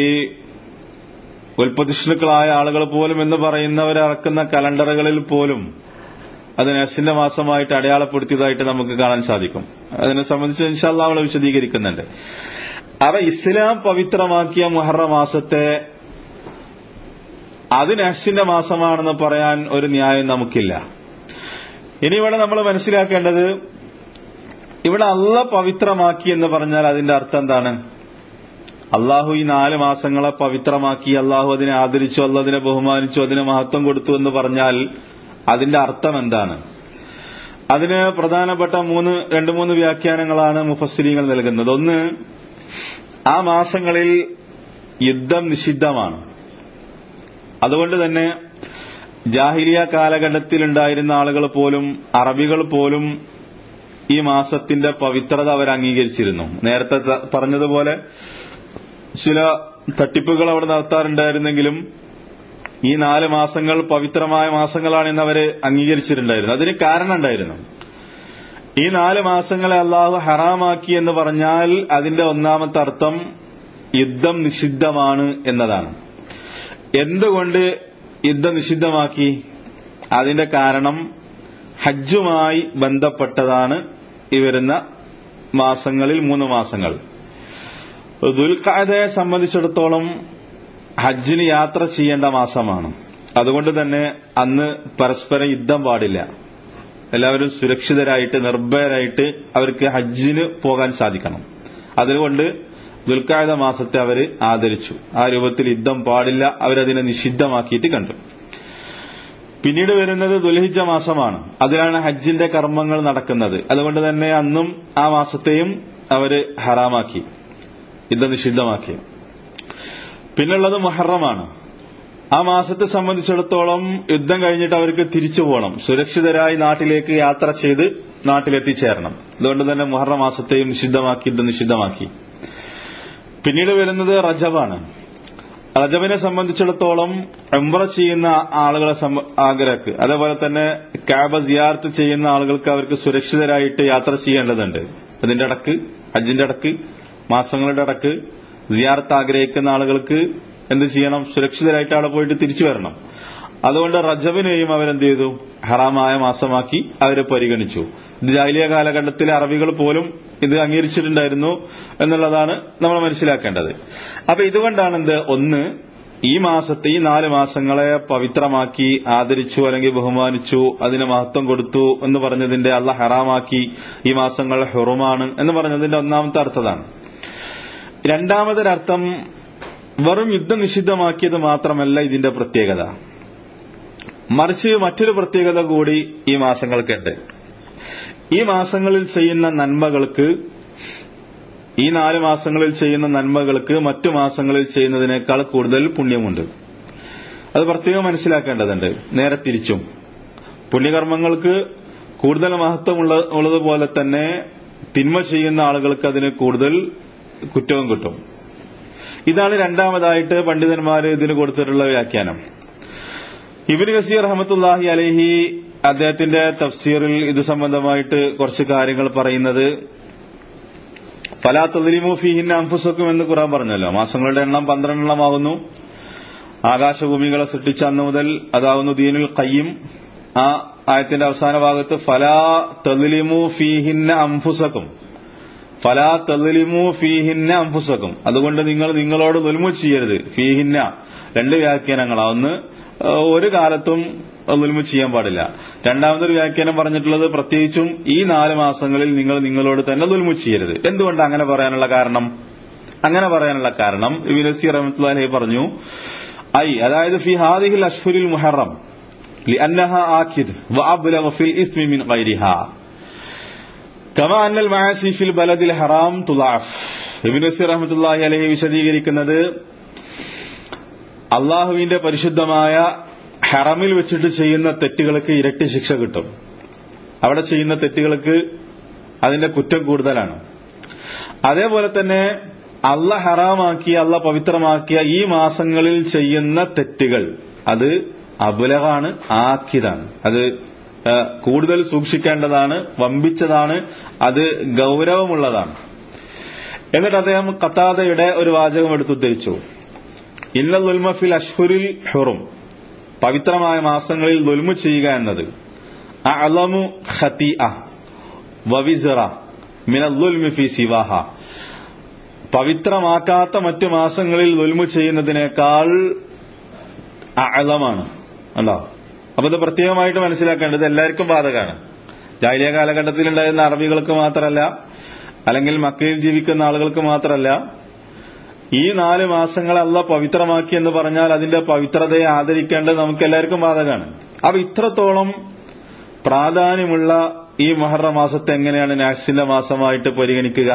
ഉൽപ്പതിഷ്ണുക്കളായ ആളുകൾ പോലും എന്ന് പറയുന്നവരിറക്കുന്ന കലണ്ടറുകളിൽ പോലും അത് നഹസിന്റെ മാസമായിട്ട് അടയാളപ്പെടുത്തിയതായിട്ട് നമുക്ക് കാണാൻ സാധിക്കും അതിനെ സംബന്ധിച്ച് ഇൻഷാല്ല അവളെ വിശദീകരിക്കുന്നുണ്ട് അവ ഇസ്ലാം പവിത്രമാക്കിയ മുഹറ മാസത്തെ അത് നഹസിന്റെ മാസമാണെന്ന് പറയാൻ ഒരു ന്യായം നമുക്കില്ല ഇനി ഇവിടെ നമ്മൾ മനസ്സിലാക്കേണ്ടത് ഇവിടെ അല്ല പവിത്രമാക്കി എന്ന് പറഞ്ഞാൽ അതിന്റെ അർത്ഥം എന്താണ് അള്ളാഹു ഈ നാല് മാസങ്ങളെ പവിത്രമാക്കി അള്ളാഹു അതിനെ ആദരിച്ചു അല്ല അതിനെ ബഹുമാനിച്ചു അതിന് മഹത്വം കൊടുത്തു എന്ന് പറഞ്ഞാൽ അതിന്റെ അർത്ഥം എന്താണ് അതിന് പ്രധാനപ്പെട്ട മൂന്ന് രണ്ട് മൂന്ന് വ്യാഖ്യാനങ്ങളാണ് മുഫസ്സിരിങ്ങൾ നൽകുന്നത് ഒന്ന് ആ മാസങ്ങളിൽ യുദ്ധം നിഷിദ്ധമാണ് അതുകൊണ്ട് തന്നെ ജാഹിലിയ കാലഘട്ടത്തിലുണ്ടായിരുന്ന ആളുകൾ പോലും അറബികൾ പോലും ഈ മാസത്തിന്റെ പവിത്രത അവർ അംഗീകരിച്ചിരുന്നു നേരത്തെ ത- പറഞ്ഞതുപോലെ ചില തട്ടിപ്പുകൾ അവിടെ നടത്താറുണ്ടായിരുന്നെങ്കിലും ഈ നാല് മാസങ്ങൾ പവിത്രമായ മാസങ്ങളാണെന്ന് അവര് അംഗീകരിച്ചിട്ടുണ്ടായിരുന്നു അതിന് കാരണം ഉണ്ടായിരുന്നു ഈ നാല് മാസങ്ങളെ അള്ളാഹു ഹറാമാക്കി എന്ന് പറഞ്ഞാൽ അതിന്റെ ഒന്നാമത്തെ അർത്ഥം യുദ്ധം നിഷിദ്ധമാണ് എന്നതാണ് എന്തുകൊണ്ട് യുദ്ധം നിഷിദ്ധമാക്കി അതിന്റെ കാരണം ഹജ്ജുമായി ബന്ധപ്പെട്ടതാണ് ഈ വരുന്ന മാസങ്ങളിൽ മൂന്ന് മാസങ്ങൾ ദുൽഖാദയെ സംബന്ധിച്ചിടത്തോളം ഹജ്ജിന് യാത്ര ചെയ്യേണ്ട മാസമാണ് അതുകൊണ്ട് തന്നെ അന്ന് പരസ്പരം യുദ്ധം പാടില്ല എല്ലാവരും സുരക്ഷിതരായിട്ട് നിർഭയരായിട്ട് അവർക്ക് ഹജ്ജിന് പോകാൻ സാധിക്കണം അതുകൊണ്ട് ദുൽഖാദ മാസത്തെ അവർ ആദരിച്ചു ആ രൂപത്തിൽ യുദ്ധം പാടില്ല അവരതിനെ നിഷിദ്ധമാക്കിയിട്ട് കണ്ടു പിന്നീട് വരുന്നത് ദുൽഹിജ മാസമാണ് അതിലാണ് ഹജ്ജിന്റെ കർമ്മങ്ങൾ നടക്കുന്നത് അതുകൊണ്ട് തന്നെ അന്നും ആ മാസത്തെയും അവര് ഹറാമാക്കി യുദ്ധം നിഷിദ്ധമാക്കി പിന്നുള്ളത് മുഹറമാണ് ആ മാസത്തെ സംബന്ധിച്ചിടത്തോളം യുദ്ധം കഴിഞ്ഞിട്ട് അവർക്ക് തിരിച്ചു പോകണം സുരക്ഷിതരായി നാട്ടിലേക്ക് യാത്ര ചെയ്ത് നാട്ടിലെത്തിച്ചേരണം അതുകൊണ്ട് തന്നെ മുഹറ മാസത്തെയും നിഷിദ്ധമാക്കി യുദ്ധം നിഷിദ്ധമാക്കി പിന്നീട് വരുന്നത് റജബാണ് റജബിനെ സംബന്ധിച്ചിടത്തോളം എംബ്ര ചെയ്യുന്ന ആളുകളെ സംബ- ആഗ്രഹക്ക് അതേപോലെ തന്നെ കാബ സിയാർത്ത് ചെയ്യുന്ന ആളുകൾക്ക് അവർക്ക് സുരക്ഷിതരായിട്ട് യാത്ര ചെയ്യേണ്ടതുണ്ട് അതിന്റെ ഇടക്ക് ഹജ്ജിന്റെ ഇടക്ക് മാസങ്ങളുടെ ഇടക്ക് സിയാർത്ത് ആഗ്രഹിക്കുന്ന ആളുകൾക്ക് എന്ത് ചെയ്യണം സുരക്ഷിതരായിട്ട് അവിടെ പോയിട്ട് തിരിച്ചു വരണം അതുകൊണ്ട് റജബിനെയും അവരെന്ത് ചെയ്തു ഹറാമായ മാസമാക്കി അവരെ പരിഗണിച്ചു ഇത് ജാലിയ കാലഘട്ടത്തിലെ അറബികൾ പോലും ഇത് അംഗീകരിച്ചിട്ടുണ്ടായിരുന്നു എന്നുള്ളതാണ് നമ്മൾ മനസ്സിലാക്കേണ്ടത് അപ്പൊ ഇതുകൊണ്ടാണ് എന്ത് ഒന്ന് ഈ മാസത്തെ ഈ നാല് മാസങ്ങളെ പവിത്രമാക്കി ആദരിച്ചു അല്ലെങ്കിൽ ബഹുമാനിച്ചു അതിന് മഹത്വം കൊടുത്തു എന്ന് പറഞ്ഞതിന്റെ അല്ല ഹറാമാക്കി ഈ മാസങ്ങൾ ഹെറുമാണ് എന്ന് പറഞ്ഞതിന്റെ ഒന്നാമത്തെ അർത്ഥതാണ് രണ്ടാമതൊരർത്ഥം വെറും യുദ്ധം നിഷിദ്ധമാക്കിയത് മാത്രമല്ല ഇതിന്റെ പ്രത്യേകത മറിച്ച് മറ്റൊരു പ്രത്യേകത കൂടി ഈ മാസങ്ങൾക്കുണ്ട് ഈ മാസങ്ങളിൽ ചെയ്യുന്ന നന്മകൾക്ക് ഈ നാല് മാസങ്ങളിൽ ചെയ്യുന്ന നന്മകൾക്ക് മറ്റു മാസങ്ങളിൽ ചെയ്യുന്നതിനേക്കാൾ കൂടുതൽ പുണ്യമുണ്ട് അത് പ്രത്യേകം മനസ്സിലാക്കേണ്ടതുണ്ട് നേരെ തിരിച്ചും പുണ്യകർമ്മങ്ങൾക്ക് കൂടുതൽ മഹത്വമുള്ള ഉള്ളതുപോലെ തന്നെ തിന്മ ചെയ്യുന്ന ആളുകൾക്ക് അതിന് കൂടുതൽ കുറ്റവും കിട്ടും ഇതാണ് രണ്ടാമതായിട്ട് പണ്ഡിതന്മാർ ഇതിന് കൊടുത്തിട്ടുള്ള വ്യാഖ്യാനം ഇബിൻ ഗസീർ അഹമ്മത്തുല്ലാഹി അലഹി അദ്ദേഹത്തിന്റെ തഫ്സീറിൽ ഇത് സംബന്ധമായിട്ട് കുറച്ച് കാര്യങ്ങൾ പറയുന്നത് ഫലാ തദ്ലിമു ഫീഹിന്ന അംഫുസക്കും എന്ന് ഖുറാൻ പറഞ്ഞല്ലോ മാസങ്ങളുടെ എണ്ണം പന്ത്രണ്ടെണ്ണമാകുന്നു ആകാശഭൂമികളെ സൃഷ്ടിച്ച അന്ന് മുതൽ അതാവുന്നു ദീനുൽ കയ്യും ആ ആയത്തിന്റെ അവസാന ഭാഗത്ത് ഫലാ തദ്ലിമു ഫീഹിന്ന അംഫുസക്കും ഫലാ തദ്ലിമു ഫീഹിന്ന അംഫുസക്കും അതുകൊണ്ട് നിങ്ങൾ നിങ്ങളോട് ദുൽമു ചെയ്യരുത് ഫീഹിന്ന രണ്ട് വ്യാഖ്യാനങ്ങളാ ഒന്ന് ഒരു കാലത്തും ദുൽമു ചെയ്യാൻ പാടില്ല രണ്ടാമതൊരു വ്യാഖ്യാനം പറഞ്ഞിട്ടുള്ളത് പ്രത്യേകിച്ചും ഈ നാല് മാസങ്ങളിൽ നിങ്ങൾ നിങ്ങളോട് തന്നെ ദുൽമു ചെയ്യരുത് എന്തുകൊണ്ട് അങ്ങനെ പറയാനുള്ള കാരണം അങ്ങനെ പറയാനുള്ള കാരണം വിനസി റഹമത്തുല്ലാഹി പറഞ്ഞു ഐ അതായത് ഫി ഹാദിഹിൽ അഷ്ഫുരിൽ മുഹറം لأنها آكد وأبلغ في الإثم من غيرها كما أن المعاصي في البلد الحرام تضاعف ഇബിൻ നസീർ റഹ്മത്തുള്ളാഹി അലൈഹി വിശദീകരിക്കുന്നത് അള്ളാഹുവിന്റെ പരിശുദ്ധമായ ഹറമിൽ വെച്ചിട്ട് ചെയ്യുന്ന തെറ്റുകൾക്ക് ഇരട്ടി ശിക്ഷ കിട്ടും അവിടെ ചെയ്യുന്ന തെറ്റുകൾക്ക് അതിന്റെ കുറ്റം കൂടുതലാണ് അതേപോലെ തന്നെ അല്ല ഹറാമാക്കിയ അല്ല പവിത്രമാക്കിയ ഈ മാസങ്ങളിൽ ചെയ്യുന്ന തെറ്റുകൾ അത് അബുലകാണ് ആക്കിയതാണ് അത് കൂടുതൽ സൂക്ഷിക്കേണ്ടതാണ് വമ്പിച്ചതാണ് അത് ഗൗരവമുള്ളതാണ് എന്നിട്ട് അദ്ദേഹം കത്താദയുടെ ഒരു വാചകം എടുത്തുദ്ധരിച്ചു ഇന്ന ദുൽമഫിൽ അഷ്ഹുരിൽ ഹുറും പവിത്രമായ മാസങ്ങളിൽ ദുൽമു ചെയ്യുക എന്നത് അലമു ഖത്തി വവിസറ മിനുൽമി ഫി സിവാഹ പവിത്രമാക്കാത്ത മറ്റു മാസങ്ങളിൽ ദുൽമു ചെയ്യുന്നതിനേക്കാൾ അലമാണ് അല്ലോ അപ്പൊ ഇത് പ്രത്യേകമായിട്ട് മനസ്സിലാക്കേണ്ടത് എല്ലാവർക്കും ബാധകമാണ് ജാലിയ കാലഘട്ടത്തിൽ ഉണ്ടായിരുന്ന അറബികൾക്ക് മാത്രമല്ല അല്ലെങ്കിൽ മക്കയിൽ ജീവിക്കുന്ന ആളുകൾക്ക് മാത്രമല്ല ഈ നാല് മാസങ്ങൾ അല്ല പവിത്രമാക്കി എന്ന് പറഞ്ഞാൽ അതിന്റെ പവിത്രതയെ ആദരിക്കേണ്ടത് നമുക്ക് എല്ലാവർക്കും ബാധകമാണ് അപ്പൊ ഇത്രത്തോളം പ്രാധാന്യമുള്ള ഈ മഹറ മാസത്തെ എങ്ങനെയാണ് നാക്സിന്റെ മാസമായിട്ട് പരിഗണിക്കുക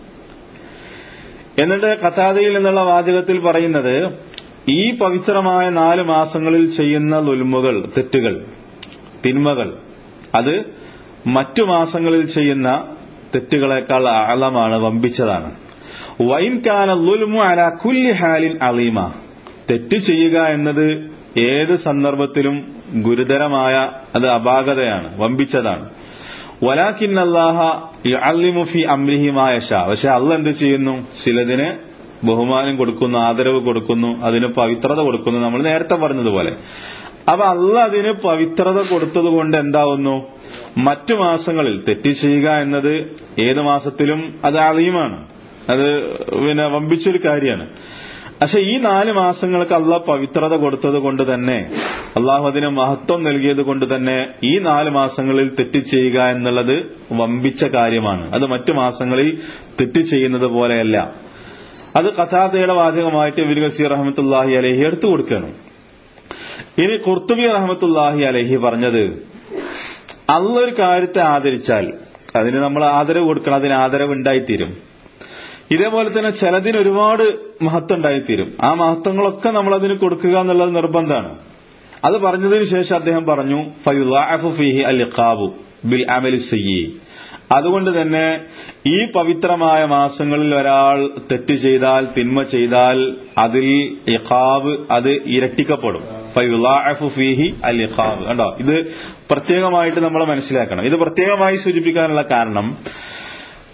എന്നിട്ട് കഥാതയിൽ നിന്നുള്ള വാചകത്തിൽ പറയുന്നത് ഈ പവിത്രമായ നാല് മാസങ്ങളിൽ ചെയ്യുന്ന ലുൽമുകൾ തെറ്റുകൾ തിന്മകൾ അത് മറ്റു മാസങ്ങളിൽ ചെയ്യുന്ന തെറ്റുകളെക്കാൾ ആളമാണ് വമ്പിച്ചതാണ് വൈൻ കാന ലുൽമു അല കുല്ലി ഹാലിൻ അലീമ തെറ്റ് ചെയ്യുക എന്നത് ഏത് സന്ദർഭത്തിലും ഗുരുതരമായ അത് അപാകതയാണ് വമ്പിച്ചതാണ് വലാഖിൻ അള്ളാഹ അല്ലിമുഫി അമ്രിഹിമായഷ പക്ഷെ അള്ള എന്ത് ചെയ്യുന്നു ചിലതിന് ബഹുമാനം കൊടുക്കുന്നു ആദരവ് കൊടുക്കുന്നു അതിന് പവിത്രത കൊടുക്കുന്നു നമ്മൾ നേരത്തെ പറഞ്ഞതുപോലെ അപ്പൊ അല്ല അതിന് പവിത്രത കൊടുത്തത് കൊണ്ട് എന്താവുന്നു മറ്റു മാസങ്ങളിൽ തെറ്റ് ചെയ്യുക എന്നത് ഏത് മാസത്തിലും അത് അളീമാണ് അത് പിന്നെ വമ്പിച്ചൊരു കാര്യമാണ് പക്ഷെ ഈ നാല് മാസങ്ങൾക്ക് അല്ല പവിത്രത കൊടുത്തത് കൊണ്ട് തന്നെ അള്ളാഹു അതിന് മഹത്വം നൽകിയത് കൊണ്ട് തന്നെ ഈ നാല് മാസങ്ങളിൽ തെറ്റ് ചെയ്യുക എന്നുള്ളത് വമ്പിച്ച കാര്യമാണ് അത് മറ്റു മാസങ്ങളിൽ തെറ്റ് ചെയ്യുന്നത് പോലെയല്ല അത് കഥാതയുടെ വാചകമായിട്ട് ഇബിൻ ഗസീർ റഹമത്തുല്ലാഹി അലഹി എടുത്തു കൊടുക്കണം ഇനി കുർത്തുബി റഹമത്തുല്ലാഹി അലഹി പറഞ്ഞത് അല്ല ഒരു കാര്യത്തെ ആദരിച്ചാൽ അതിന് നമ്മൾ ആദരവ് കൊടുക്കണം അതിന് ആദരവ് ഉണ്ടായിത്തീരും ഇതേപോലെ തന്നെ ചിലതിന് ഒരുപാട് മഹത്വം ഉണ്ടായിത്തീരും ആ മഹത്വങ്ങളൊക്കെ നമ്മൾ അതിന് കൊടുക്കുക എന്നുള്ളത് നിർബന്ധമാണ് അത് പറഞ്ഞതിന് ശേഷം അദ്ദേഹം പറഞ്ഞു ഫിഹി അൽ ഇഖാബു ബിൽ അമലി സയ്യി അതുകൊണ്ട് തന്നെ ഈ പവിത്രമായ മാസങ്ങളിൽ ഒരാൾ തെറ്റ് ചെയ്താൽ തിന്മ ചെയ്താൽ അതിൽ ഇഖാബ് അത് ഇരട്ടിക്കപ്പെടും ഫീഹി അൽ ഇഖാബ് കണ്ടോ ഇത് പ്രത്യേകമായിട്ട് നമ്മൾ മനസ്സിലാക്കണം ഇത് പ്രത്യേകമായി സൂചിപ്പിക്കാനുള്ള കാരണം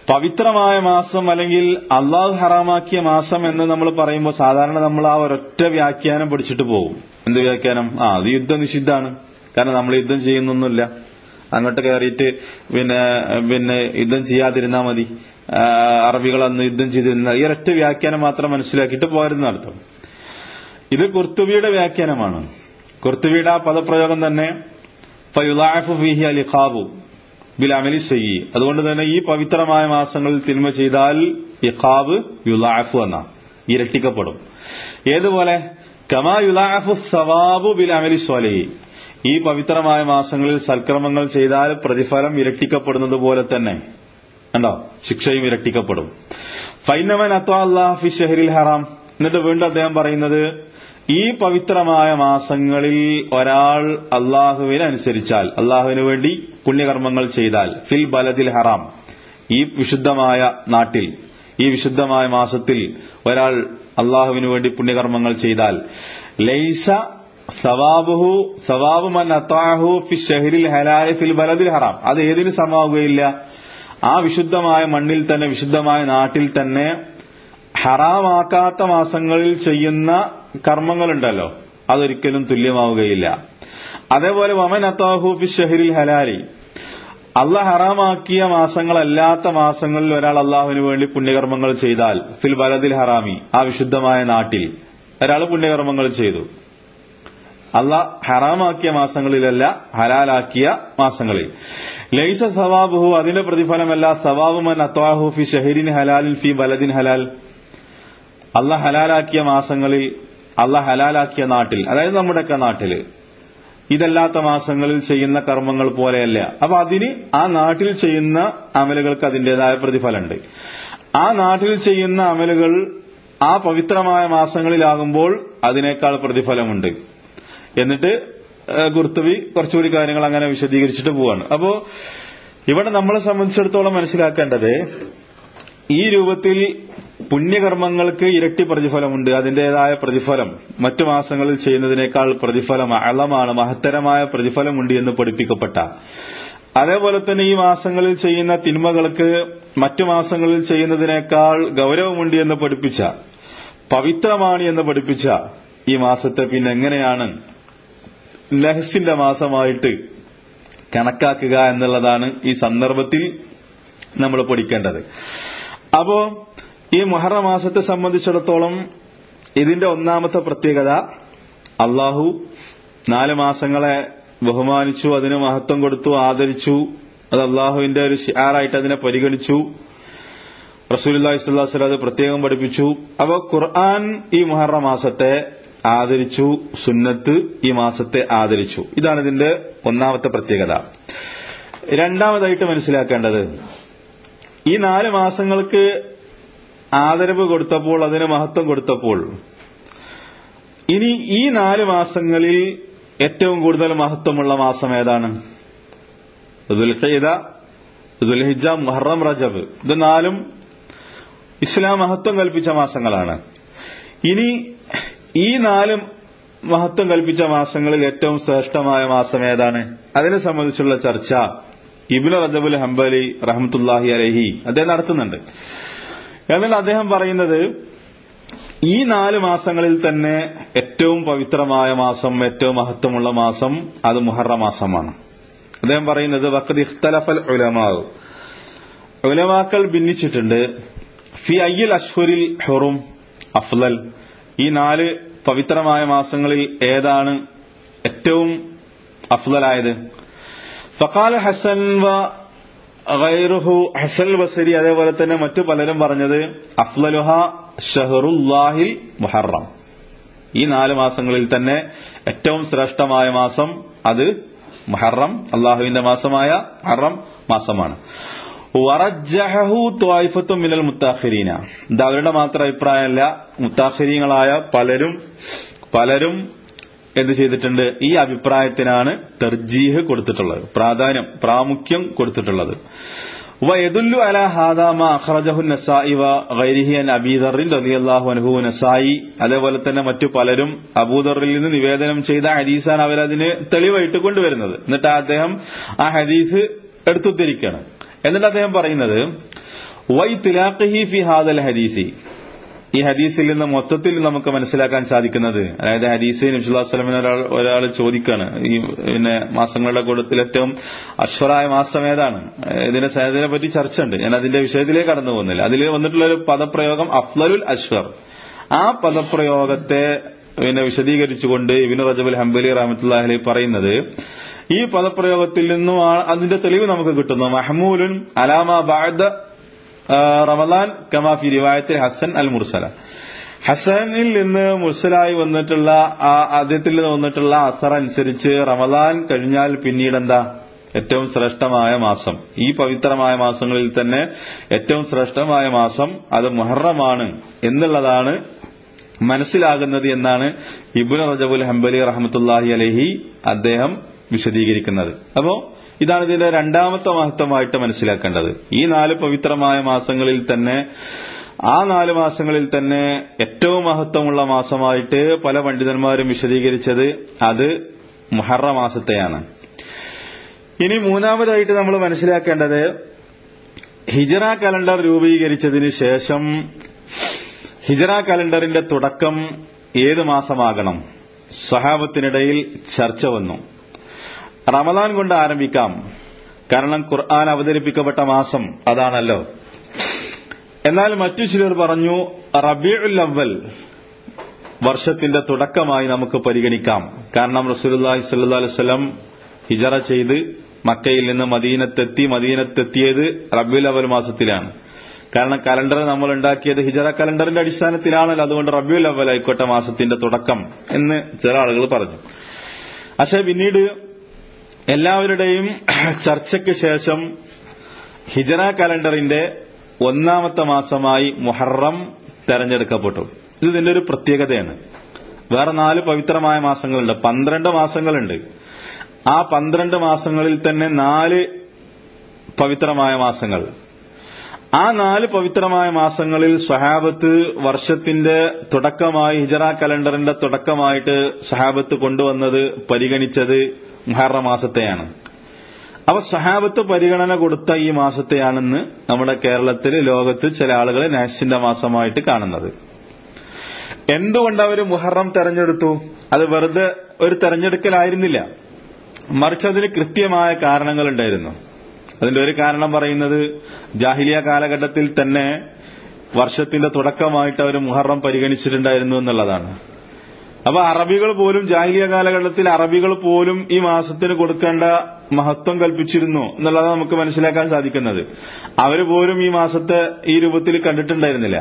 പവിത്രമായ മാസം അല്ലെങ്കിൽ അള്ളാഹു ഹറാമാക്കിയ മാസം എന്ന് നമ്മൾ പറയുമ്പോൾ സാധാരണ നമ്മൾ ആ ഒരൊറ്റ വ്യാഖ്യാനം പഠിച്ചിട്ട് പോകും എന്ത് വ്യാഖ്യാനം ആ അത് യുദ്ധം നിഷിദ്ധാണ് കാരണം നമ്മൾ യുദ്ധം ചെയ്യുന്നൊന്നുമില്ല അങ്ങോട്ട് കയറിയിട്ട് പിന്നെ പിന്നെ യുദ്ധം ചെയ്യാതിരുന്നാൽ മതി ആ, അറബികൾ അന്ന് യുദ്ധം ചെയ്തിരുന്ന ഈ ഒരൊറ്റ വ്യാഖ്യാനം മാത്രം മനസ്സിലാക്കിയിട്ട് പോരുന്ന അർത്ഥം ഇത് കുർത്തുബിയുടെ വ്യാഖ്യാനമാണ് കുർത്തുബിയുടെ ആ പദപ്രയോഗം തന്നെ ഫയുലാഫു ഫീഹി അലിഖാബു ബിൽ അമലി സയ്യി അതുകൊണ്ട് തന്നെ ഈ പവിത്രമായ മാസങ്ങളിൽ തിന്മ ചെയ്താൽ ഇഖാബ് യുലാഫു എന്ന ഇരട്ടിക്കപ്പെടും ഏതുപോലെ കമാ യുലാഫു സവാബു ബിൽ അമലി സ്വലഹി ഈ പവിത്രമായ മാസങ്ങളിൽ സൽക്രമങ്ങൾ ചെയ്താൽ പ്രതിഫലം ഇരട്ടിക്കപ്പെടുന്നത് പോലെ തന്നെ കണ്ടോ ശിക്ഷയും ഇരട്ടിക്കപ്പെടും ഫൈനവൻ അത്വാ അള്ളാഹ് ഫി ഷഹരിൽ ഹറാം എന്നിട്ട് വീണ്ടും അദ്ദേഹം പറയുന്നത് ഈ പവിത്രമായ മാസങ്ങളിൽ ഒരാൾ അള്ളാഹുവിനെ അനുസരിച്ചാൽ അള്ളാഹുവിന് വേണ്ടി പുണ്യകർമ്മങ്ങൾ ചെയ്താൽ ഫിൽ ബലദിൽ ഹറാം ഈ വിശുദ്ധമായ നാട്ടിൽ ഈ വിശുദ്ധമായ മാസത്തിൽ ഒരാൾ അള്ളാഹുവിന് വേണ്ടി പുണ്യകർമ്മങ്ങൾ ചെയ്താൽ ലൈസ സവാബുഹു സവാബു മൻ അത്താഹു ഫി ഷഹരിൽ ഹലാലി ഫിൽ ബലദിൽ ഹറാം അത് ഏതിന് സമാവുകയില്ല ആ വിശുദ്ധമായ മണ്ണിൽ തന്നെ വിശുദ്ധമായ നാട്ടിൽ തന്നെ ഹറാമാക്കാത്ത മാസങ്ങളിൽ ചെയ്യുന്ന കർമ്മങ്ങളുണ്ടല്ലോ അതൊരിക്കലും തുല്യമാവുകയില്ല അതേപോലെ വമൻ അത്താഹു ഫി ഷഹരിൽ ഹലാലി അള്ളാഹ് ഹറാമാക്കിയ മാസങ്ങളല്ലാത്ത മാസങ്ങളിൽ ഒരാൾ അള്ളാഹുവിന് വേണ്ടി പുണ്യകർമ്മങ്ങൾ ചെയ്താൽ ഫിൽ ബലദിൽ ഹറാമി ആ വിശുദ്ധമായ നാട്ടിൽ ഒരാൾ പുണ്യകർമ്മങ്ങൾ ചെയ്തു അള്ളാഹ് ഹറാമാക്കിയ മാസങ്ങളിലല്ല ഹലാലാക്കിയ മാസങ്ങളിൽ ലൈസ സവാബുഹു അതിന്റെ പ്രതിഫലമല്ല സവാബുമൻ അത്വാഹു ഫി ഷഹരിൻ ഹലാലിൻ ഫി ബലദിൻ ഹലാൽ അള്ളാഹ് ഹലാലാക്കിയ മാസങ്ങളിൽ അള്ളാഹ് ഹലാലാക്കിയ നാട്ടിൽ അതായത് നമ്മുടെയൊക്കെ നാട്ടില് ഇതല്ലാത്ത മാസങ്ങളിൽ ചെയ്യുന്ന കർമ്മങ്ങൾ പോലെയല്ല അപ്പൊ അതിന് ആ നാട്ടിൽ ചെയ്യുന്ന അമലുകൾക്ക് അതിന്റേതായ പ്രതിഫലമുണ്ട് ആ നാട്ടിൽ ചെയ്യുന്ന അമലുകൾ ആ പവിത്രമായ മാസങ്ങളിലാകുമ്പോൾ അതിനേക്കാൾ പ്രതിഫലമുണ്ട് എന്നിട്ട് ഏഹ്, കുർത്തുബി കുറച്ചുകൂടി കാര്യങ്ങൾ അങ്ങനെ വിശദീകരിച്ചിട്ട് പോവാണ് അപ്പോ ഇവിടെ നമ്മളെ സംബന്ധിച്ചിടത്തോളം മനസ്സിലാക്കേണ്ടത് ഈ രൂപത്തിൽ പുണ്യകർമ്മങ്ങൾക്ക് ഇരട്ടി പ്രതിഫലമുണ്ട് അതിന്റേതായ പ്രതിഫലം മറ്റു മാസങ്ങളിൽ ചെയ്യുന്നതിനേക്കാൾ പ്രതിഫലം അളമാണ് മഹത്തരമായ പ്രതിഫലമുണ്ട് എന്ന് പഠിപ്പിക്കപ്പെട്ട അതേപോലെ തന്നെ ഈ മാസങ്ങളിൽ ചെയ്യുന്ന തിന്മകൾക്ക് മറ്റു മാസങ്ങളിൽ ചെയ്യുന്നതിനേക്കാൾ ഗൗരവമുണ്ട് എന്ന് പഠിപ്പിച്ച പവിത്രമാണ് എന്ന് പഠിപ്പിച്ച ഈ മാസത്തെ പിന്നെ എങ്ങനെയാണ് ലഹസിന്റെ മാസമായിട്ട് കണക്കാക്കുക എന്നുള്ളതാണ് ഈ സന്ദർഭത്തിൽ നമ്മൾ പഠിക്കേണ്ടത് അപ്പോ ഈ മുഹറ മാസത്തെ സംബന്ധിച്ചിടത്തോളം ഇതിന്റെ ഒന്നാമത്തെ പ്രത്യേകത അള്ളാഹു നാല് മാസങ്ങളെ ബഹുമാനിച്ചു അതിന് മഹത്വം കൊടുത്തു ആദരിച്ചു അത് അള്ളാഹുവിന്റെ ഒരു ഷിയാറായിട്ട് അതിനെ പരിഗണിച്ചു റസൂലി സ്വല്ലാസ്ല അത് പ്രത്യേകം പഠിപ്പിച്ചു അപ്പൊ ഖുർആൻ ഈ മുഹറ മാസത്തെ ആദരിച്ചു സുന്നത്ത് ഈ മാസത്തെ ആദരിച്ചു ഇതാണ് ഇതിന്റെ ഒന്നാമത്തെ പ്രത്യേകത രണ്ടാമതായിട്ട് മനസ്സിലാക്കേണ്ടത് ഈ നാല് മാസങ്ങൾക്ക് ആദരവ് കൊടുത്തപ്പോൾ അതിന് മഹത്വം കൊടുത്തപ്പോൾ ഇനി ഈ നാല് മാസങ്ങളിൽ ഏറ്റവും കൂടുതൽ മഹത്വമുള്ള മാസം ഏതാണ് ദുൽഖീദ ദുൽഹിജ മുഹറം റജബ് ഇത് നാലും ഇസ്ലാം മഹത്വം കൽപ്പിച്ച മാസങ്ങളാണ് ഇനി ഈ നാല് മഹത്വം കൽപ്പിച്ച മാസങ്ങളിൽ ഏറ്റവും ശ്രേഷ്ഠമായ മാസം ഏതാണ് അതിനെ സംബന്ധിച്ചുള്ള ചർച്ച ഇബിന് റജബുൽ ഹംബലി റഹമത്തുല്ലാഹി അലഹി അദ്ദേഹം നടത്തുന്നുണ്ട് എന്നാൽ അദ്ദേഹം പറയുന്നത് ഈ നാല് മാസങ്ങളിൽ തന്നെ ഏറ്റവും പവിത്രമായ മാസം ഏറ്റവും മഹത്വമുള്ള മാസം അത് മുഹറ മാസമാണ് അദ്ദേഹം പറയുന്നത് വക്കത് ഇഖ്തലഫൽ ഉലമാവ് ഉലമാക്കൾ ഭിന്നിച്ചിട്ടുണ്ട് ഫി അയ്യൽ അഷ്ഹുരിൽ ഹുറും അഫ്ലൽ ഈ നാല് പവിത്രമായ മാസങ്ങളിൽ ഏതാണ് ഏറ്റവും അഫ്ലലായത് ഫക്കാൽ ഹസൻ വ ഗൈറുഹു ഹസൻ ബസരി അതേപോലെ തന്നെ മറ്റു പലരും പറഞ്ഞത് അഫ്ലലുഹ ഷഹറുല്ലാഹിൽ മുഹറം ഈ നാല് മാസങ്ങളിൽ തന്നെ ഏറ്റവും ശ്രേഷ്ഠമായ മാസം അത് മുഹറം അള്ളാഹുവിന്റെ മാസമായ ഹറം മാസമാണ് വറജഹു ത്വായിഫത്തും മിനൽ മുത്താഖിരീന ഇത് അവരുടെ മാത്രം അഭിപ്രായമല്ല മുത്താഖിരീങ്ങളായ പലരും പലരും എന്ത് ചെയ്തിട്ടുണ്ട് ഈ അഭിപ്രായത്തിനാണ് തെർജീഹ് കൊടുത്തിട്ടുള്ളത് പ്രാധാന്യം പ്രാമുഖ്യം കൊടുത്തിട്ടുള്ളത് വയദുല്ലു അല ഹാദാമ അഖ്റജഹു നസായി വ ഗൈരിഹി അൻ അബീദറിൻ റളിയല്ലാഹു അൻഹു നസായി അതേപോലെ തന്നെ മറ്റു പലരും അബൂദറിൽ നിന്ന് നിവേദനം ചെയ്ത ഹദീസാണ് അവരതിന് തെളിവായിട്ട് കൊണ്ടുവരുന്നത് എന്നിട്ട് അദ്ദേഹം ആ ഹദീസ് എടുത്തുദ്ധരിക്കുകയാണ് എന്നിട്ട് അദ്ദേഹം പറയുന്നത് വൈ തിലാഖി ഫി ഹാദൽ ഹദീസി ഈ ഹദീസിൽ നിന്ന് മൊത്തത്തിൽ നമുക്ക് മനസ്സിലാക്കാൻ സാധിക്കുന്നത് അതായത് ഹദീസ് നബ്സുല്ലാസ്ലമിന് ഒരാൾ ഒരാൾ ചോദിക്കാണ് ഈ പിന്നെ മാസങ്ങളുടെ കൂട്ടത്തിൽ ഏറ്റവും അശ്വറായ മാസം ഏതാണ് ഇതിന്റെ സേതനെ പറ്റി ചർച്ച ഉണ്ട് ഞാൻ അതിന്റെ വിഷയത്തിലേക്ക് കടന്നു പോകുന്നില്ല അതിൽ വന്നിട്ടുള്ള ഒരു പദപ്രയോഗം അഫ്ലലുൽ അശ്വർ ആ പദപ്രയോഗത്തെ പിന്നെ വിശദീകരിച്ചുകൊണ്ട് ഇബിന് റജബുൽ ഹംബലി റഹമത്തുല്ലാഹി പറയുന്നത് ഈ പദപ്രയോഗത്തിൽ നിന്നും അതിന്റെ തെളിവ് നമുക്ക് കിട്ടുന്നു മഹമൂലുൻ അലാമ ബാദ റമദാൻ കമാഫി റിവായത്തിൽ ഹസൻ അൽ മുർസല ഹസനിൽ നിന്ന് മുർസലായി വന്നിട്ടുള്ള ആ അദ്ദേഹത്തിൽ നിന്ന് വന്നിട്ടുള്ള അസർ അനുസരിച്ച് റമദാൻ കഴിഞ്ഞാൽ പിന്നീട് എന്താ ഏറ്റവും ശ്രേഷ്ഠമായ മാസം ഈ പവിത്രമായ മാസങ്ങളിൽ തന്നെ ഏറ്റവും ശ്രേഷ്ഠമായ മാസം അത് മുഹറമാണ് എന്നുള്ളതാണ് മനസ്സിലാകുന്നത് എന്നാണ് ഇബുൽ റജബുൽ ഹംബലി റഹമത്തുല്ലാഹി അലഹി അദ്ദേഹം വിശദീകരിക്കുന്നത് അപ്പോ ഇതാണ് ഇതിന്റെ രണ്ടാമത്തെ മഹത്വമായിട്ട് മനസ്സിലാക്കേണ്ടത് ഈ നാല് പവിത്രമായ മാസങ്ങളിൽ തന്നെ ആ നാല് മാസങ്ങളിൽ തന്നെ ഏറ്റവും മഹത്വമുള്ള മാസമായിട്ട് പല പണ്ഡിതന്മാരും വിശദീകരിച്ചത് അത് മുഹറ മാസത്തെയാണ് ഇനി മൂന്നാമതായിട്ട് നമ്മൾ മനസ്സിലാക്കേണ്ടത് ഹിജറ കലണ്ടർ രൂപീകരിച്ചതിന് ശേഷം ഹിജറ കലണ്ടറിന്റെ തുടക്കം ഏത് മാസമാകണം സ്വഹാബത്തിനിടയിൽ ചർച്ച വന്നു റമദാൻ കൊണ്ട് ആരംഭിക്കാം കാരണം ഖുർആൻ അവതരിപ്പിക്കപ്പെട്ട മാസം അതാണല്ലോ എന്നാൽ മറ്റു ചിലർ പറഞ്ഞു റബിയുൽ അവൽ വർഷത്തിന്റെ തുടക്കമായി നമുക്ക് പരിഗണിക്കാം കാരണം റസൂലുള്ളാഹി സ്വല്ലല്ലാഹു അലൈഹി വസല്ലം ഹിജറ ചെയ്ത് മക്കയിൽ നിന്ന് മദീനത്തെത്തി മദീനത്തെത്തിയത് റബിയുൽ അവൽ മാസത്തിലാണ് കാരണം കലണ്ടർ നമ്മൾ ഉണ്ടാക്കിയത് ഹിജറ കലണ്ടറിന്റെ അടിസ്ഥാനത്തിലാണല്ലോ അതുകൊണ്ട് റബിയുൽ അവൽ ആയിക്കോട്ടെ മാസത്തിന്റെ തുടക്കം എന്ന് ചില ആളുകൾ പറഞ്ഞു പക്ഷെ പിന്നീട് എല്ലാവരുടെയും ചർച്ചയ്ക്ക് ശേഷം ഹിജറ കലണ്ടറിന്റെ ഒന്നാമത്തെ മാസമായി മുഹറം തെരഞ്ഞെടുക്കപ്പെട്ടു ഇത് ഇതിന്റെ ഒരു പ്രത്യേകതയാണ് വേറെ നാല് പവിത്രമായ മാസങ്ങളുണ്ട് പന്ത്രണ്ട് മാസങ്ങളുണ്ട് ആ പന്ത്രണ്ട് മാസങ്ങളിൽ തന്നെ നാല് പവിത്രമായ മാസങ്ങൾ ആ നാല് പവിത്രമായ മാസങ്ങളിൽ സഹാബത്ത് വർഷത്തിന്റെ തുടക്കമായി ഹിജറ കലണ്ടറിന്റെ തുടക്കമായിട്ട് സഹാബത്ത് കൊണ്ടുവന്നത് പരിഗണിച്ചത് മുഹറ മാസത്തെയാണ് അപ്പൊ സഹാബത്ത് പരിഗണന കൊടുത്ത ഈ മാസത്തെയാണെന്ന് നമ്മുടെ കേരളത്തിൽ ലോകത്ത് ചില ആളുകൾ നാഷിന്റെ മാസമായിട്ട് കാണുന്നത് എന്തുകൊണ്ട് അവർ മുഹറം തെരഞ്ഞെടുത്തു അത് വെറുതെ ഒരു തെരഞ്ഞെടുക്കലായിരുന്നില്ല മറിച്ച് അതിന് കൃത്യമായ കാരണങ്ങളുണ്ടായിരുന്നു അതിന്റെ ഒരു കാരണം പറയുന്നത് ജാഹിലിയ കാലഘട്ടത്തിൽ തന്നെ വർഷത്തിന്റെ തുടക്കമായിട്ട് അവർ മുഹറം പരിഗണിച്ചിട്ടുണ്ടായിരുന്നു എന്നുള്ളതാണ് അപ്പൊ അറബികൾ പോലും ജാഹിലിയ കാലഘട്ടത്തിൽ അറബികൾ പോലും ഈ മാസത്തിന് കൊടുക്കേണ്ട മഹത്വം കൽപ്പിച്ചിരുന്നു എന്നുള്ളതാണ് നമുക്ക് മനസ്സിലാക്കാൻ സാധിക്കുന്നത് അവര് പോലും ഈ മാസത്തെ ഈ രൂപത്തിൽ കണ്ടിട്ടുണ്ടായിരുന്നില്ല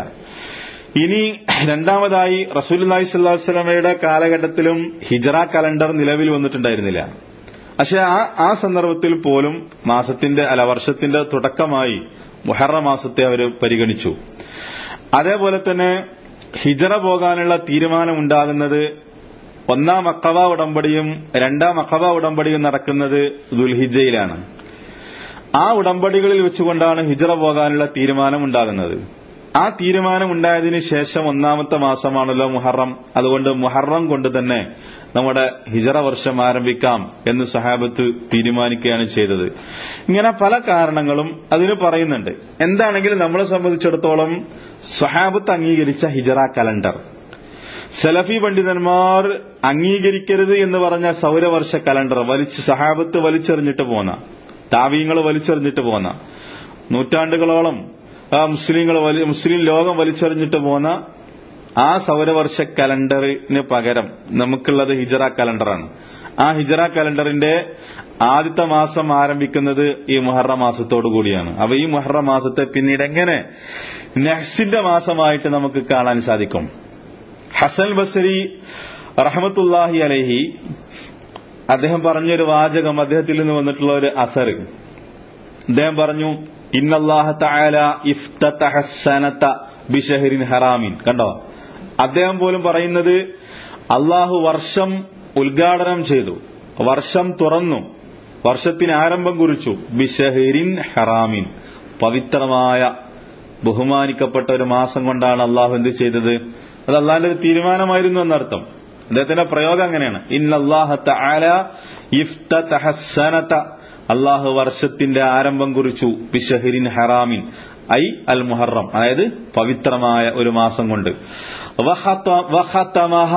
ഇനി രണ്ടാമതായി റസൂലി സ്വല്ലാസ്ലമയുടെ കാലഘട്ടത്തിലും ഹിജറ കലണ്ടർ നിലവിൽ വന്നിട്ടുണ്ടായിരുന്നില്ല പക്ഷെ ആ ആ സന്ദർഭത്തിൽ പോലും മാസത്തിന്റെ അല്ല വർഷത്തിന്റെ തുടക്കമായി മുഹറ മാസത്തെ അവർ പരിഗണിച്ചു അതേപോലെ തന്നെ ഹിജറ പോകാനുള്ള തീരുമാനം ഉണ്ടാകുന്നത് ഒന്നാം അക്കവ ഉടമ്പടിയും രണ്ടാം അക്കവ ഉടമ്പടിയും നടക്കുന്നത് ദുൽഹിജയിലാണ് ആ ഉടമ്പടികളിൽ വെച്ചുകൊണ്ടാണ് ഹിജറ പോകാനുള്ള തീരുമാനം ഉണ്ടാകുന്നത് ആ തീരുമാനം ഉണ്ടായതിനു ശേഷം ഒന്നാമത്തെ മാസമാണല്ലോ മുഹറം അതുകൊണ്ട് മുഹറം കൊണ്ട് തന്നെ നമ്മുടെ ഹിജറ വർഷം ആരംഭിക്കാം എന്ന് സഹാബത്ത് തീരുമാനിക്കുകയാണ് ചെയ്തത് ഇങ്ങനെ പല കാരണങ്ങളും അതിന് പറയുന്നുണ്ട് എന്താണെങ്കിലും നമ്മളെ സംബന്ധിച്ചിടത്തോളം സഹാബത്ത് അംഗീകരിച്ച ഹിജറ കലണ്ടർ സലഫി പണ്ഡിതന്മാർ അംഗീകരിക്കരുത് എന്ന് പറഞ്ഞ സൗരവർഷ കലണ്ടർ വലിച്ച് സഹാബത്ത് വലിച്ചെറിഞ്ഞിട്ട് പോന്ന താവീങ്ങൾ വലിച്ചെറിഞ്ഞിട്ട് പോന്ന നൂറ്റാണ്ടുകളോളം മുസ്ലിങ്ങൾ മുസ്ലിം ലോകം വലിച്ചെറിഞ്ഞിട്ട് പോന്ന ആ സൗരവർഷ കലണ്ടറിന് പകരം നമുക്കുള്ളത് ഹിജറ കലണ്ടറാണ് ആ ഹിജറ കലണ്ടറിന്റെ ആദ്യത്തെ മാസം ആരംഭിക്കുന്നത് ഈ മുഹറ മാസത്തോടു കൂടിയാണ് അപ്പൊ ഈ മുഹറ മാസത്തെ പിന്നീട് എങ്ങനെ നെഹ്സിന്റെ മാസമായിട്ട് നമുക്ക് കാണാൻ സാധിക്കും ഹസൻ ബസരി റഹമത്തുല്ലാഹി അലഹി അദ്ദേഹം പറഞ്ഞൊരു വാചകം അദ്ദേഹത്തിൽ നിന്ന് വന്നിട്ടുള്ള ഒരു അസർ അദ്ദേഹം പറഞ്ഞു ഇന്നല്ലാഹ തആല ഇഫ്തതഹ സനത ബിഷഹരിൻ ഹറാമിൻ കണ്ടോ അദ്ദേഹം പോലും പറയുന്നത് അള്ളാഹു വർഷം ഉദ്ഘാടനം ചെയ്തു വർഷം തുറന്നു വർഷത്തിന് ആരംഭം കുറിച്ചു ബിഷഹരിൻ ഹറാമിൻ പവിത്രമായ ബഹുമാനിക്കപ്പെട്ട ഒരു മാസം കൊണ്ടാണ് അള്ളാഹു എന്ത് ചെയ്തത് അത് അള്ളാഹിന്റെ ഒരു തീരുമാനമായിരുന്നു എന്നർത്ഥം അദ്ദേഹത്തിന്റെ പ്രയോഗം അങ്ങനെയാണ് ഇന്നല്ലാഹ തആല ഇഫ്തതഹ സനത അള്ളാഹു വർഷത്തിന്റെ ആരംഭം കുറിച്ചു ബിഷഹരിൻ ഹറാമിൻ ഐ അൽ മുഹറം അതായത് പവിത്രമായ ഒരു മാസം കൊണ്ട് വഹത്ത- വഹത്തമഹ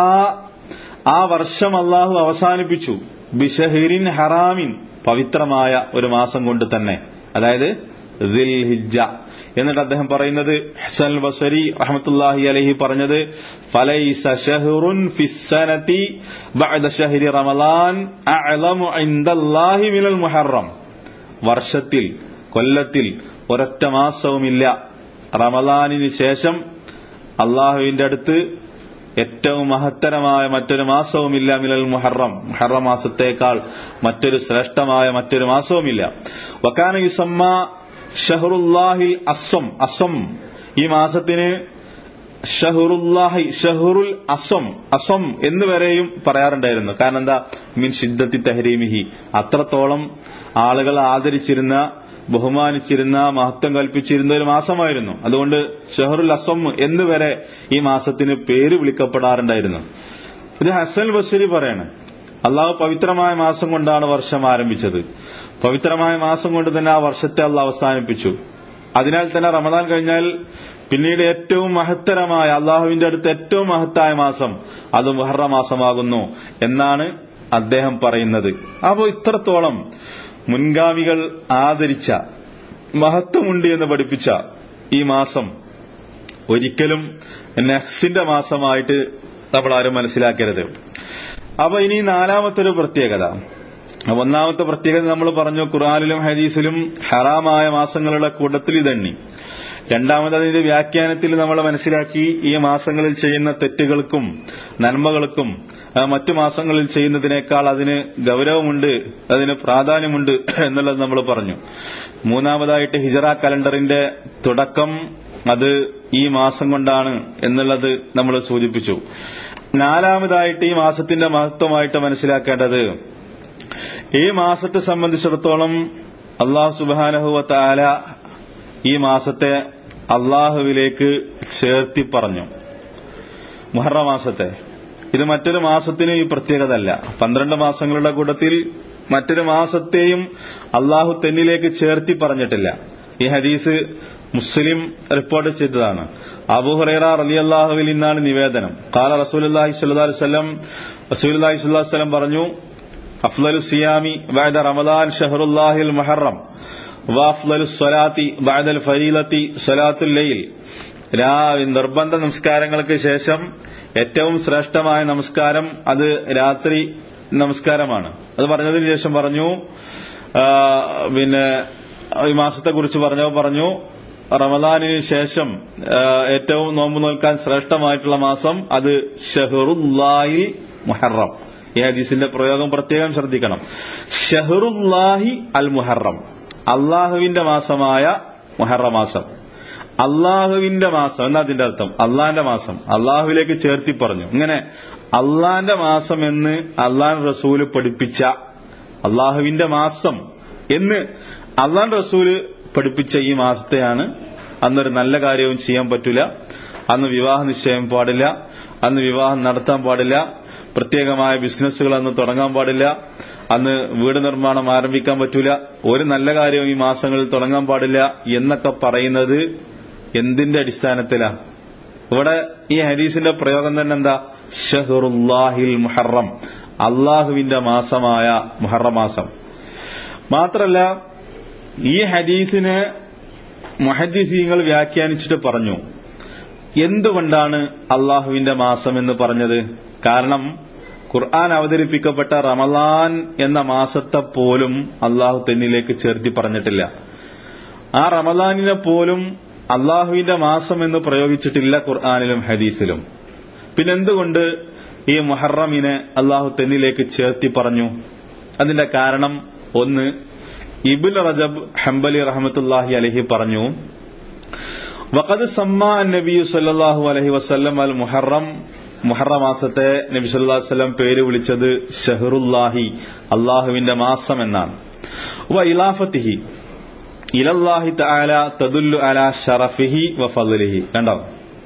ആ വർഷം അള്ളാഹു അവസാനിപ്പിച്ചു ബിഷഹരിൻ ഹറാമിൻ പവിത്രമായ ഒരു മാസം കൊണ്ട് തന്നെ അതായത് ദിൽ ഹിജ്ജ എന്നിട്ട് അദ്ദേഹം പറയുന്നത് ഹസൻ ബസരി റഹ്മത്തുല്ലാഹി അലൈഹി പറഞ്ഞത് ഫലൈസ ഷഹ്റുൻ ഫിസ്സനതി ബഅദ ഷഹ്രി റമളാൻ അഅലമു ഇൻദല്ലാഹി മിനൽ മുഹറം വർഷത്തിൽ കൊല്ലത്തിൽ ഒരൊറ്റ മാസവുമില്ല റമളാനിന് ശേഷം അള്ളാഹുവിന്റെ അടുത്ത് ഏറ്റവും മഹത്തരമായ മറ്റൊരു മാസവുമില്ല മിനൽ മുഹറം മുഹറം മാസത്തേക്കാൾ മറ്റൊരു ശ്രേഷ്ഠമായ മറ്റൊരു മാസവുമില്ല വക്കാന യുസമ്മ ഷഹറുല്ലാഹിൽ അസം അസം ഈ മാസത്തിന് ഷഹറുല്ലാഹി ഷഹറുൽ അസം അസം എന്ന് വരെയും പറയാറുണ്ടായിരുന്നു കാരണം എന്താ മീൻ ഷിദ്ദത്തി തെഹരീമിഹി അത്രത്തോളം ആളുകൾ ആദരിച്ചിരുന്ന ബഹുമാനിച്ചിരുന്ന മഹത്വം കൽപ്പിച്ചിരുന്ന ഒരു മാസമായിരുന്നു അതുകൊണ്ട് ഷഹറുൽ അസം എന്ന് വരെ ഈ മാസത്തിന് പേര് വിളിക്കപ്പെടാറുണ്ടായിരുന്നു ഇത് ഹസൻ ബസരി പറയാണ് അള്ളാഹു പവിത്രമായ മാസം കൊണ്ടാണ് വർഷം ആരംഭിച്ചത് പവിത്രമായ മാസം കൊണ്ട് തന്നെ ആ വർഷത്തെ അള്ളാഹ് അവസാനിപ്പിച്ചു അതിനാൽ തന്നെ റമദാൻ കഴിഞ്ഞാൽ പിന്നീട് ഏറ്റവും മഹത്തരമായ അള്ളാഹുവിന്റെ അടുത്ത് ഏറ്റവും മഹത്തായ മാസം അത് മുഹറ മാസമാകുന്നു എന്നാണ് അദ്ദേഹം പറയുന്നത് അപ്പോൾ ഇത്രത്തോളം മുൻഗാമികൾ ആദരിച്ച മഹത്വമുണ്ട് എന്ന് പഠിപ്പിച്ച ഈ മാസം ഒരിക്കലും നെഹ്സിന്റെ മാസമായിട്ട് നമ്മൾ ആരും മനസ്സിലാക്കരുത് അപ്പൊ ഇനി നാലാമത്തെ ഒരു പ്രത്യേകത അപ്പൊ ഒന്നാമത്തെ പ്രത്യേകത നമ്മൾ പറഞ്ഞു ഖുർആാനിലും ഹദീസിലും ഹറാമായ മാസങ്ങളുടെ കൂട്ടത്തിൽ ഇതെണ്ണി രണ്ടാമത് അതിന്റെ വ്യാഖ്യാനത്തിൽ നമ്മൾ മനസ്സിലാക്കി ഈ മാസങ്ങളിൽ ചെയ്യുന്ന തെറ്റുകൾക്കും നന്മകൾക്കും ആ, മറ്റു മാസങ്ങളിൽ ചെയ്യുന്നതിനേക്കാൾ അതിന് ഗൗരവമുണ്ട് അതിന് പ്രാധാന്യമുണ്ട് എന്നുള്ളത് നമ്മൾ പറഞ്ഞു മൂന്നാമതായിട്ട് ഹിജറ കലണ്ടറിന്റെ തുടക്കം അത് ഈ മാസം കൊണ്ടാണ് എന്നുള്ളത് നമ്മൾ സൂചിപ്പിച്ചു നാലാമതായിട്ട് ഈ മാസത്തിന്റെ മഹത്വമായിട്ട് മനസ്സിലാക്കേണ്ടത് ഈ മാസത്തെ സംബന്ധിച്ചിടത്തോളം അള്ളാഹു സുബാനഹുവ താല ഈ മാസത്തെ അള്ളാഹുവിലേക്ക് ചേർത്തി പറഞ്ഞു മുഹറ മാസത്തെ ഇത് മറ്റൊരു മാസത്തിന് ഈ പ്രത്യേകത അല്ല പന്ത്രണ്ട് മാസങ്ങളുടെ കൂട്ടത്തിൽ മറ്റൊരു മാസത്തെയും അള്ളാഹു തെന്നിലേക്ക് ചേർത്തി പറഞ്ഞിട്ടില്ല ഈ ഹദീസ് മുസ്ലിം റിപ്പോർട്ട് ചെയ്തതാണ് അബൂഹുറൈറ റലി അള്ളാഹുവിൽ നിന്നാണ് നിവേദനം കാല റസൂലി സ്വല്ലി വല്ലം റസൂലി സ്വല്ലാ വല്ലം പറഞ്ഞു അഫ്ലലു സിയാമി ബഅദ റമദാൻ ഷഹറുല്ലാഹിൽ മുഹറം വാഫ്ലലു സ്വലാത്തി ബഅദൽ ഫരീലത്തി സ്വലാത്തുൽ ലൈൽ രാ നിർബന്ധ നമസ്കാരങ്ങൾക്ക് ശേഷം ഏറ്റവും ശ്രേഷ്ഠമായ നമസ്കാരം അത് രാത്രി നമസ്കാരമാണ് അത് പറഞ്ഞതിന് ശേഷം പറഞ്ഞു ആ, പിന്നെ ഈ മാസത്തെ കുറിച്ച് പറഞ്ഞപ്പോൾ പറഞ്ഞു റമദാനിന് ശേഷം ആ, ഏറ്റവും നോമ്പ് നോൽക്കാൻ ശ്രേഷ്ഠമായിട്ടുള്ള മാസം അത് ഷഹറുല്ലാഹി മുഹറം ഈ ഹദീസിന്റെ പ്രയോഗം പ്രത്യേകം ശ്രദ്ധിക്കണം ഷഹറുല്ലാഹി അൽ മുഹറം അള്ളാഹുവിന്റെ മാസമായ മുഹറ മാസം അള്ളാഹുവിന്റെ മാസം എന്നാ അതിന്റെ അർത്ഥം അള്ളാന്റെ മാസം അള്ളാഹുവിലേക്ക് ചേർത്തി പറഞ്ഞു ഇങ്ങനെ അള്ളാന്റെ മാസം എന്ന് അള്ളാൻ റസൂല് പഠിപ്പിച്ച അള്ളാഹുവിന്റെ മാസം എന്ന് അള്ളാൻ റസൂല് പഠിപ്പിച്ച ഈ മാസത്തെയാണ് അന്നൊരു നല്ല കാര്യവും ചെയ്യാൻ പറ്റില്ല അന്ന് വിവാഹ നിശ്ചയം പാടില്ല അന്ന് വിവാഹം നടത്താൻ പാടില്ല പ്രത്യേകമായ ബിസിനസ്സുകൾ അന്ന് തുടങ്ങാൻ പാടില്ല അന്ന് വീട് നിർമ്മാണം ആരംഭിക്കാൻ പറ്റൂല ഒരു നല്ല കാര്യവും ഈ മാസങ്ങളിൽ തുടങ്ങാൻ പാടില്ല എന്നൊക്കെ പറയുന്നത് എന്തിന്റെ അടിസ്ഥാനത്തിലാണ് ഇവിടെ ഈ ഹദീസിന്റെ പ്രയോഗം തന്നെ എന്താ ഷഹറുല്ലാഹിൽ മുഹറം അള്ളാഹുവിന്റെ മാസമായ മുഹറം മാസം മാത്രല്ല ഈ ഹദീസിന് മുഹദ്ദീസീങ്ങൾ വ്യാഖ്യാനിച്ചിട്ട് പറഞ്ഞു എന്തുകൊണ്ടാണ് അള്ളാഹുവിന്റെ മാസം എന്ന് പറഞ്ഞത് കാരണം ഖുർആൻ അവതരിപ്പിക്കപ്പെട്ട റമലാൻ എന്ന മാസത്തെ പോലും അള്ളാഹു തെന്നിലേക്ക് ചേർത്തി പറഞ്ഞിട്ടില്ല ആ റമലാനിനെ പോലും അള്ളാഹുവിന്റെ മാസം എന്ന് പ്രയോഗിച്ചിട്ടില്ല ഖുർആാനിലും ഹദീസിലും പിന്നെന്തുകൊണ്ട് ഈ മുഹറമിനെ അള്ളാഹു തെന്നിലേക്ക് ചേർത്തി പറഞ്ഞു അതിന്റെ കാരണം ഒന്ന് ഇബുൽ റജബ് ഹംബലി റഹമത്തുല്ലാഹി അലഹി പറഞ്ഞു വഖദ് സമ്മാ നബി സല്ലല്ലാഹു അലൈഹി വസല്ലം അൽ മുഹറം മുഹറ മാസത്തെ നബി സല്ലല്ലാഹു അലൈഹി വസല്ലം പേര് വിളിച്ചത് ഷഹറുല്ലാഹി അള്ളാഹുവിന്റെ മാസം എന്നാണ് വ ഇലാഫത്തിഹി ഇലല്ലാഹി തആല തദുല്ലു അലാ ഷറഫിഹി വ ഫദ്ലിഹി കണ്ടോ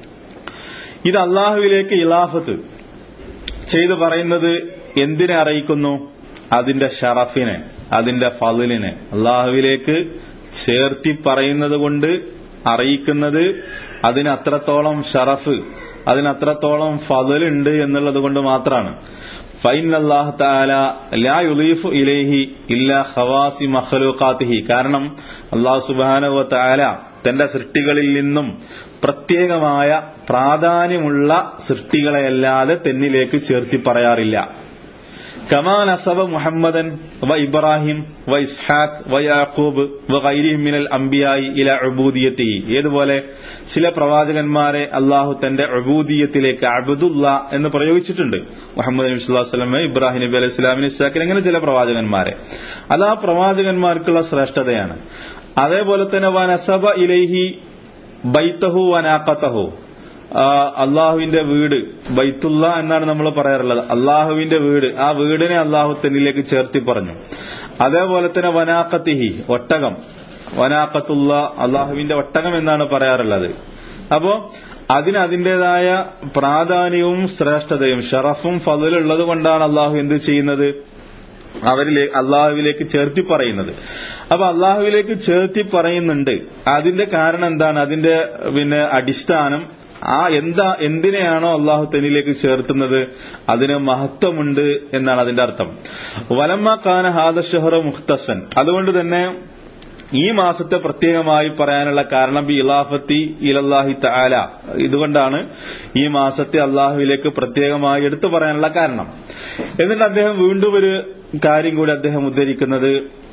ഇത് അള്ളാഹുവിലേക്ക് ഇലാഫത്ത് ചെയ്തു പറയുന്നത് എന്തിനെ അറിയിക്കുന്നു അതിന്റെ ഷറഫിനെ അതിന്റെ ഫതിലിനെ അള്ളാഹുവിലേക്ക് ചേർത്തി പറയുന്നത് കൊണ്ട് അറിയിക്കുന്നത് അതിന് അത്രത്തോളം ഷറഫ് അതിനത്രത്തോളം ഫതിലുണ്ട് എന്നുള്ളത് കൊണ്ട് മാത്രമാണ് ഫൈൻ അള്ളാഹു താല ലാ യുലീഫു ഇലേഹി ഇല്ല ഹവാസി മഹലൂഖാത്തിഹി കാരണം അള്ളാഹു സുബാനുവ താല തന്റെ സൃഷ്ടികളിൽ നിന്നും പ്രത്യേകമായ പ്രാധാന്യമുള്ള സൃഷ്ടികളെയല്ലാതെ തെന്നിലേക്ക് ചേർത്തി പറയാറില്ല കമാ നസബ മുഹമ്മദൻ വ ഇബ്രാഹിം വ ഇസ്ഹാഖ് വ യാക്കൂബ് വ ഗൈരിഹിം മിനൽ അംബിയായി ഇല ഉബൂദിയത്തി ഏതുപോലെ ചില പ്രവാചകന്മാരെ അള്ളാഹു തന്റെ ഉബൂദിയത്തിലേക്ക് അബുദുല്ല എന്ന് പ്രയോഗിച്ചിട്ടുണ്ട് മുഹമ്മദ് നബി സ്വല്ലല്ലാഹു അലൈഹി വസല്ലം ഇബ്രാഹിം നബി അലൈഹി സ്വലാമിന് ഇസ്ഹാഖിന് അങ്ങനെ ചില പ്രവാചകന്മാരെ അത് ആ പ്രവാചകന്മാർക്കുള്ള ശ്രേഷ്ഠതയാണ് അതേപോലെ തന്നെ വ നസബ ഇലൈഹി ബൈത്തഹു വനാക്കത്തഹു അള്ളാഹുവിന്റെ വീട് ബൈത്തുള്ള എന്നാണ് നമ്മൾ പറയാറുള്ളത് അള്ളാഹുവിന്റെ വീട് ആ വീടിനെ അള്ളാഹു തെന്നിലേക്ക് ചേർത്തി പറഞ്ഞു അതേപോലെ തന്നെ വനാക്കത്തിഹി ഒട്ടകം വനാക്കത്തുള്ള അള്ളാഹുവിന്റെ ഒട്ടകം എന്നാണ് പറയാറുള്ളത് അപ്പോ അതിന് അതിന്റേതായ പ്രാധാന്യവും ശ്രേഷ്ഠതയും ഷറഫും ഫതിലുള്ളത് കൊണ്ടാണ് അള്ളാഹു എന്ത് ചെയ്യുന്നത് അവരിലെ അള്ളാഹുവിലേക്ക് ചേർത്തി പറയുന്നത് അപ്പൊ അള്ളാഹുവിലേക്ക് ചേർത്തി പറയുന്നുണ്ട് അതിന്റെ കാരണം എന്താണ് അതിന്റെ പിന്നെ അടിസ്ഥാനം ആ എന്താ എന്തിനെയാണോ അള്ളാഹു തെന്നിലേക്ക് ചേർത്തുന്നത് അതിന് മഹത്വമുണ്ട് എന്നാണ് അതിന്റെ അർത്ഥം വലമ്മ ഖാന ഹാദ ഷഹർ മുഖ്തസൻ അതുകൊണ്ട് തന്നെ ഈ മാസത്തെ പ്രത്യേകമായി പറയാനുള്ള കാരണം ബി ഇലാഫത്തി ഇലല്ലാഹി താല ഇതുകൊണ്ടാണ് ഈ മാസത്തെ അള്ളാഹുവിലേക്ക് പ്രത്യേകമായി എടുത്തു പറയാനുള്ള കാരണം എന്നിട്ട് അദ്ദേഹം വീണ്ടും ഒരു കാര്യം കൂടി അദ്ദേഹം ഉദ്ധരിക്കുന്നത്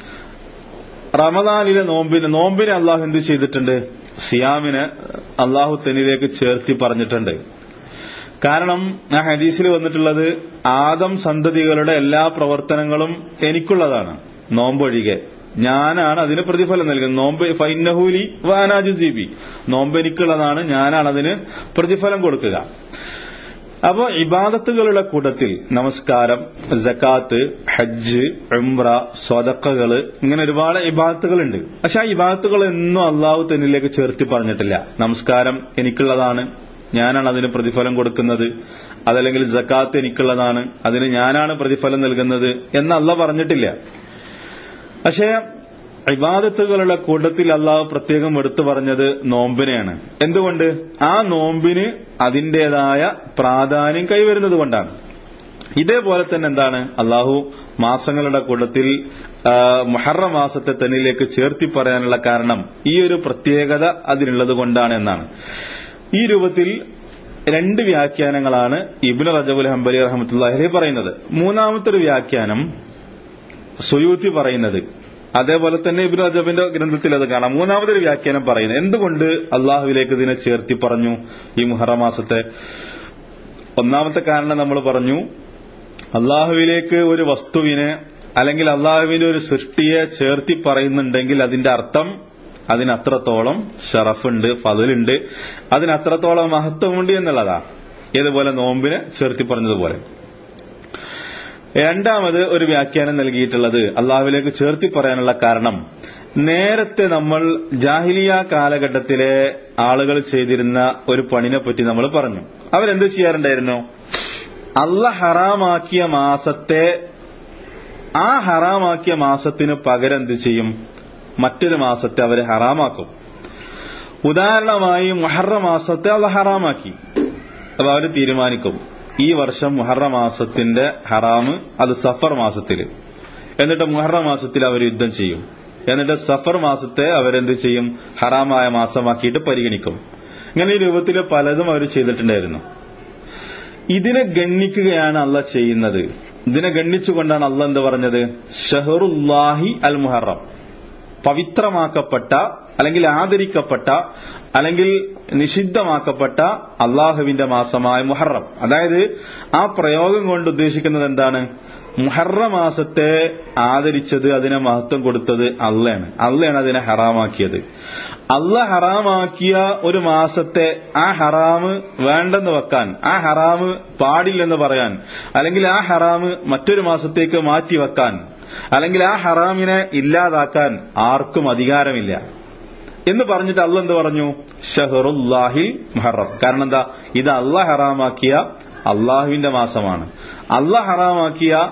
റമദാനിലെ നോമ്പിന് നോമ്പിനെ അള്ളാഹു എന്ത് ചെയ്തിട്ടുണ്ട് സിയാമിന് അള്ളാഹു തെന്നിലേക്ക് ചേർത്തി പറഞ്ഞിട്ടുണ്ട് കാരണം ആ ഹദീസിൽ വന്നിട്ടുള്ളത് ആദം സന്തതികളുടെ എല്ലാ പ്രവർത്തനങ്ങളും എനിക്കുള്ളതാണ് നോമ്പൊഴികെ ഞാനാണ് അതിന് പ്രതിഫലം നൽകുന്നത് നോമ്പ് ഫൈനഹൂലി വാനാജുസീബി നോമ്പ് എനിക്കുള്ളതാണ് ഞാനാണ് അതിന് പ്രതിഫലം കൊടുക്കുക അപ്പോ ഇബാദത്തുകളുടെ കൂട്ടത്തിൽ നമസ്കാരം ജക്കാത്ത് ഹജ്ജ് ഉംറ സ്വതക്കകള് ഇങ്ങനെ ഒരുപാട് ഇബാദത്തുകളുണ്ട് പക്ഷെ ആ ഇബാദത്തുകൾ എന്നും അള്ളാഹു തന്നിലേക്ക് ചേർത്തി പറഞ്ഞിട്ടില്ല നമസ്കാരം എനിക്കുള്ളതാണ് ഞാനാണ് അതിന് പ്രതിഫലം കൊടുക്കുന്നത് അതല്ലെങ്കിൽ ജക്കാത്ത് എനിക്കുള്ളതാണ് അതിന് ഞാനാണ് പ്രതിഫലം നൽകുന്നത് എന്ന് അല്ല പറഞ്ഞിട്ടില്ല പക്ഷേ ഇബാദത്തുകളുടെ കൂട്ടത്തിൽ അള്ളാഹു പ്രത്യേകം എടുത്തു പറഞ്ഞത് നോമ്പിനെയാണ് എന്തുകൊണ്ട് ആ നോമ്പിന് അതിന്റേതായ പ്രാധാന്യം കൈവരുന്നത് കൊണ്ടാണ് ഇതേപോലെ തന്നെ എന്താണ് അള്ളാഹു മാസങ്ങളുടെ കൂട്ടത്തിൽ മുഹറ മാസത്തെ തന്നിലേക്ക് ചേർത്തി പറയാനുള്ള കാരണം ഈ ഒരു പ്രത്യേകത അതിനുള്ളത് കൊണ്ടാണ് എന്നാണ് ഈ രൂപത്തിൽ രണ്ട് വ്യാഖ്യാനങ്ങളാണ് ഇബിന് റജബുൽ ഹംബലി റഹമത്തുല്ലാഹി പറയുന്നത് മൂന്നാമത്തെ ഒരു വ്യാഖ്യാനം സുയൂത്തി പറയുന്നത് അതേപോലെ തന്നെ ഇബിൻ അജബിന്റെ ഗ്രന്ഥത്തിൽ അത് കാണാം മൂന്നാമതൊരു വ്യാഖ്യാനം പറയുന്നത് എന്തുകൊണ്ട് അള്ളാഹുവിലേക്ക് ഇതിനെ ചേർത്തി പറഞ്ഞു ഈ മുഹറമാസത്തെ ഒന്നാമത്തെ കാരണം നമ്മൾ പറഞ്ഞു അള്ളാഹുവിലേക്ക് ഒരു വസ്തുവിനെ അല്ലെങ്കിൽ അള്ളാഹുവിന്റെ ഒരു സൃഷ്ടിയെ ചേർത്തി പറയുന്നുണ്ടെങ്കിൽ അതിന്റെ അർത്ഥം അതിനത്രത്തോളം ഷറഫുണ്ട് ഫതിലുണ്ട് അതിനത്രത്തോളം മഹത്വമുണ്ട് എന്നുള്ളതാ ഏതുപോലെ നോമ്പിനെ ചേർത്തി പറഞ്ഞതുപോലെ രണ്ടാമത് ഒരു വ്യാഖ്യാനം നൽകിയിട്ടുള്ളത് അള്ളാഹുവിലേക്ക് ചേർത്തി പറയാനുള്ള കാരണം നേരത്തെ നമ്മൾ ജാഹിലിയ കാലഘട്ടത്തിലെ ആളുകൾ ചെയ്തിരുന്ന ഒരു പണിനെ പറ്റി നമ്മൾ പറഞ്ഞു അവരെന്ത് ചെയ്യാറുണ്ടായിരുന്നു അല്ല ഹറാമാക്കിയ മാസത്തെ ആ ഹറാമാക്കിയ മാസത്തിന് പകരം എന്ത് ചെയ്യും മറ്റൊരു മാസത്തെ അവർ ഹറാമാക്കും ഉദാഹരണമായി മുഹറ മാസത്തെ അല്ല ഹറാമാക്കി അപ്പൊ അവർ തീരുമാനിക്കും ഈ വർഷം മുഹറ മാസത്തിന്റെ ഹറാമ് അത് സഫർ മാസത്തിൽ എന്നിട്ട് മുഹറ മാസത്തിൽ അവർ യുദ്ധം ചെയ്യും എന്നിട്ട് സഫർ മാസത്തെ അവരെന്ത് ചെയ്യും ഹറാമായ മാസമാക്കിയിട്ട് പരിഗണിക്കും ഇങ്ങനെ ഈ രൂപത്തിൽ പലതും അവർ ചെയ്തിട്ടുണ്ടായിരുന്നു ഇതിനെ ഗണ്ണിക്കുകയാണ് അല്ല ചെയ്യുന്നത് ഇതിനെ ഗണ്ണിച്ചുകൊണ്ടാണ് അല്ല എന്ത് പറഞ്ഞത് ഷഹറുല്ലാഹി അൽ മുഹറം പവിത്രമാക്കപ്പെട്ട അല്ലെങ്കിൽ ആദരിക്കപ്പെട്ട അല്ലെങ്കിൽ നിഷിദ്ധമാക്കപ്പെട്ട അള്ളാഹുവിന്റെ മാസമായ മുഹറം അതായത് ആ പ്രയോഗം കൊണ്ട് ഉദ്ദേശിക്കുന്നത് എന്താണ് മുഹറ മാസത്തെ ആദരിച്ചത് അതിനെ മഹത്വം കൊടുത്തത് അള്ളയാണ് അള്ളയാണ് അതിനെ ഹറാമാക്കിയത് അള്ള ഹറാമാക്കിയ ഒരു മാസത്തെ ആ ഹറാമ് വേണ്ടെന്ന് വെക്കാൻ ആ ഹറാമ് പാടില്ലെന്ന് പറയാൻ അല്ലെങ്കിൽ ആ ഹറാമ് മറ്റൊരു മാസത്തേക്ക് മാറ്റി വെക്കാൻ അല്ലെങ്കിൽ ആ ഹറാമിനെ ഇല്ലാതാക്കാൻ ആർക്കും അധികാരമില്ല എന്ന് പറഞ്ഞിട്ട് അള്ള എന്ത് പറഞ്ഞു ഷഹറുല്ലാഹിൽ മുഹറം കാരണം എന്താ ഇത് അള്ളാഹ് ഹറാമാക്കിയ അള്ളാഹുവിന്റെ മാസമാണ് അള്ളാഹ് ഹറാമാക്കിയ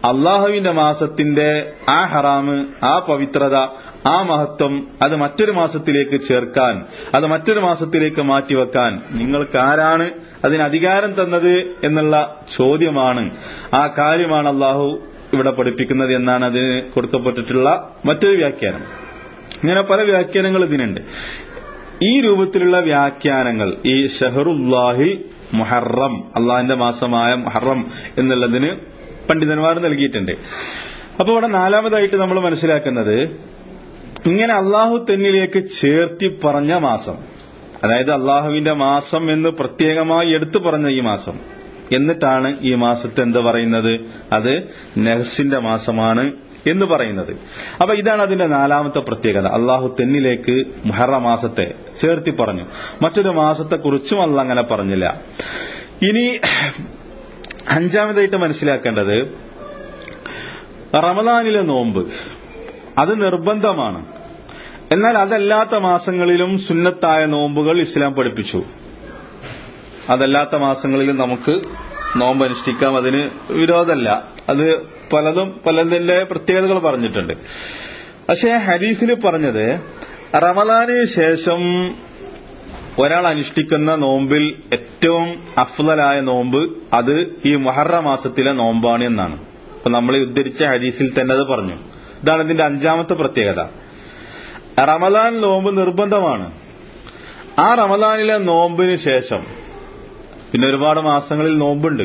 അള്ളാഹുവിന്റെ മാസത്തിന്റെ ആ ഹറാമ് ആ പവിത്രത ആ മഹത്വം അത് മറ്റൊരു മാസത്തിലേക്ക് ചേർക്കാൻ അത് മറ്റൊരു മാസത്തിലേക്ക് മാറ്റിവെക്കാൻ നിങ്ങൾക്ക് ആരാണ് അതിന് അധികാരം തന്നത് എന്നുള്ള ചോദ്യമാണ് ആ കാര്യമാണ് അള്ളാഹു ഇവിടെ പഠിപ്പിക്കുന്നത് എന്നാണ് അതിന് കൊടുക്കപ്പെട്ടിട്ടുള്ള മറ്റൊരു വ്യാഖ്യാനം ഇങ്ങനെ പല വ്യാഖ്യാനങ്ങൾ ഇതിനുണ്ട് ഈ രൂപത്തിലുള്ള വ്യാഖ്യാനങ്ങൾ ഈ ഷഹറുല്ലാഹിൽ മുഹറം അള്ളാഹിന്റെ മാസമായ മുഹറം എന്നുള്ളതിന് പണ്ഡിതന്മാർ നൽകിയിട്ടുണ്ട് അപ്പൊ ഇവിടെ നാലാമതായിട്ട് നമ്മൾ മനസ്സിലാക്കുന്നത് ഇങ്ങനെ അള്ളാഹു തന്നിലേക്ക് ചേർത്തി പറഞ്ഞ മാസം അതായത് അള്ളാഹുവിന്റെ മാസം എന്ന് പ്രത്യേകമായി എടുത്തു പറഞ്ഞ ഈ മാസം എന്നിട്ടാണ് ഈ മാസത്തെ എന്ത് പറയുന്നത് അത് നെഹ്സിന്റെ മാസമാണ് എന്ന് പറയുന്നത് അപ്പൊ ഇതാണ് അതിന്റെ നാലാമത്തെ പ്രത്യേകത അള്ളാഹു തെന്നിലേക്ക് മുഹറ മാസത്തെ ചേർത്തി പറഞ്ഞു മറ്റൊരു മാസത്തെക്കുറിച്ചും അല്ല അങ്ങനെ പറഞ്ഞില്ല ഇനി അഞ്ചാമതായിട്ട് മനസ്സിലാക്കേണ്ടത് റമദാനിലെ നോമ്പ് അത് നിർബന്ധമാണ് എന്നാൽ അതല്ലാത്ത മാസങ്ങളിലും സുന്നത്തായ നോമ്പുകൾ ഇസ്ലാം പഠിപ്പിച്ചു അതല്ലാത്ത മാസങ്ങളിലും നമുക്ക് നോമ്പ് അനുഷ്ഠിക്കാം അതിന് വിരോധമല്ല അത് പലതും പലതിന്റെ പ്രത്യേകതകൾ പറഞ്ഞിട്ടുണ്ട് പക്ഷേ ഹദീസിൽ പറഞ്ഞത് റമദാനിന് ശേഷം ഒരാൾ അനുഷ്ഠിക്കുന്ന നോമ്പിൽ ഏറ്റവും അഫ്ലലായ നോമ്പ് അത് ഈ മഹറ മാസത്തിലെ നോമ്പാണ് എന്നാണ് അപ്പൊ നമ്മൾ ഉദ്ധരിച്ച ഹദീസിൽ തന്നെ അത് പറഞ്ഞു ഇതാണ് ഇതിന്റെ അഞ്ചാമത്തെ പ്രത്യേകത റമദാൻ നോമ്പ് നിർബന്ധമാണ് ആ റമദാനിലെ നോമ്പിന് ശേഷം പിന്നെ ഒരുപാട് മാസങ്ങളിൽ നോമ്പുണ്ട്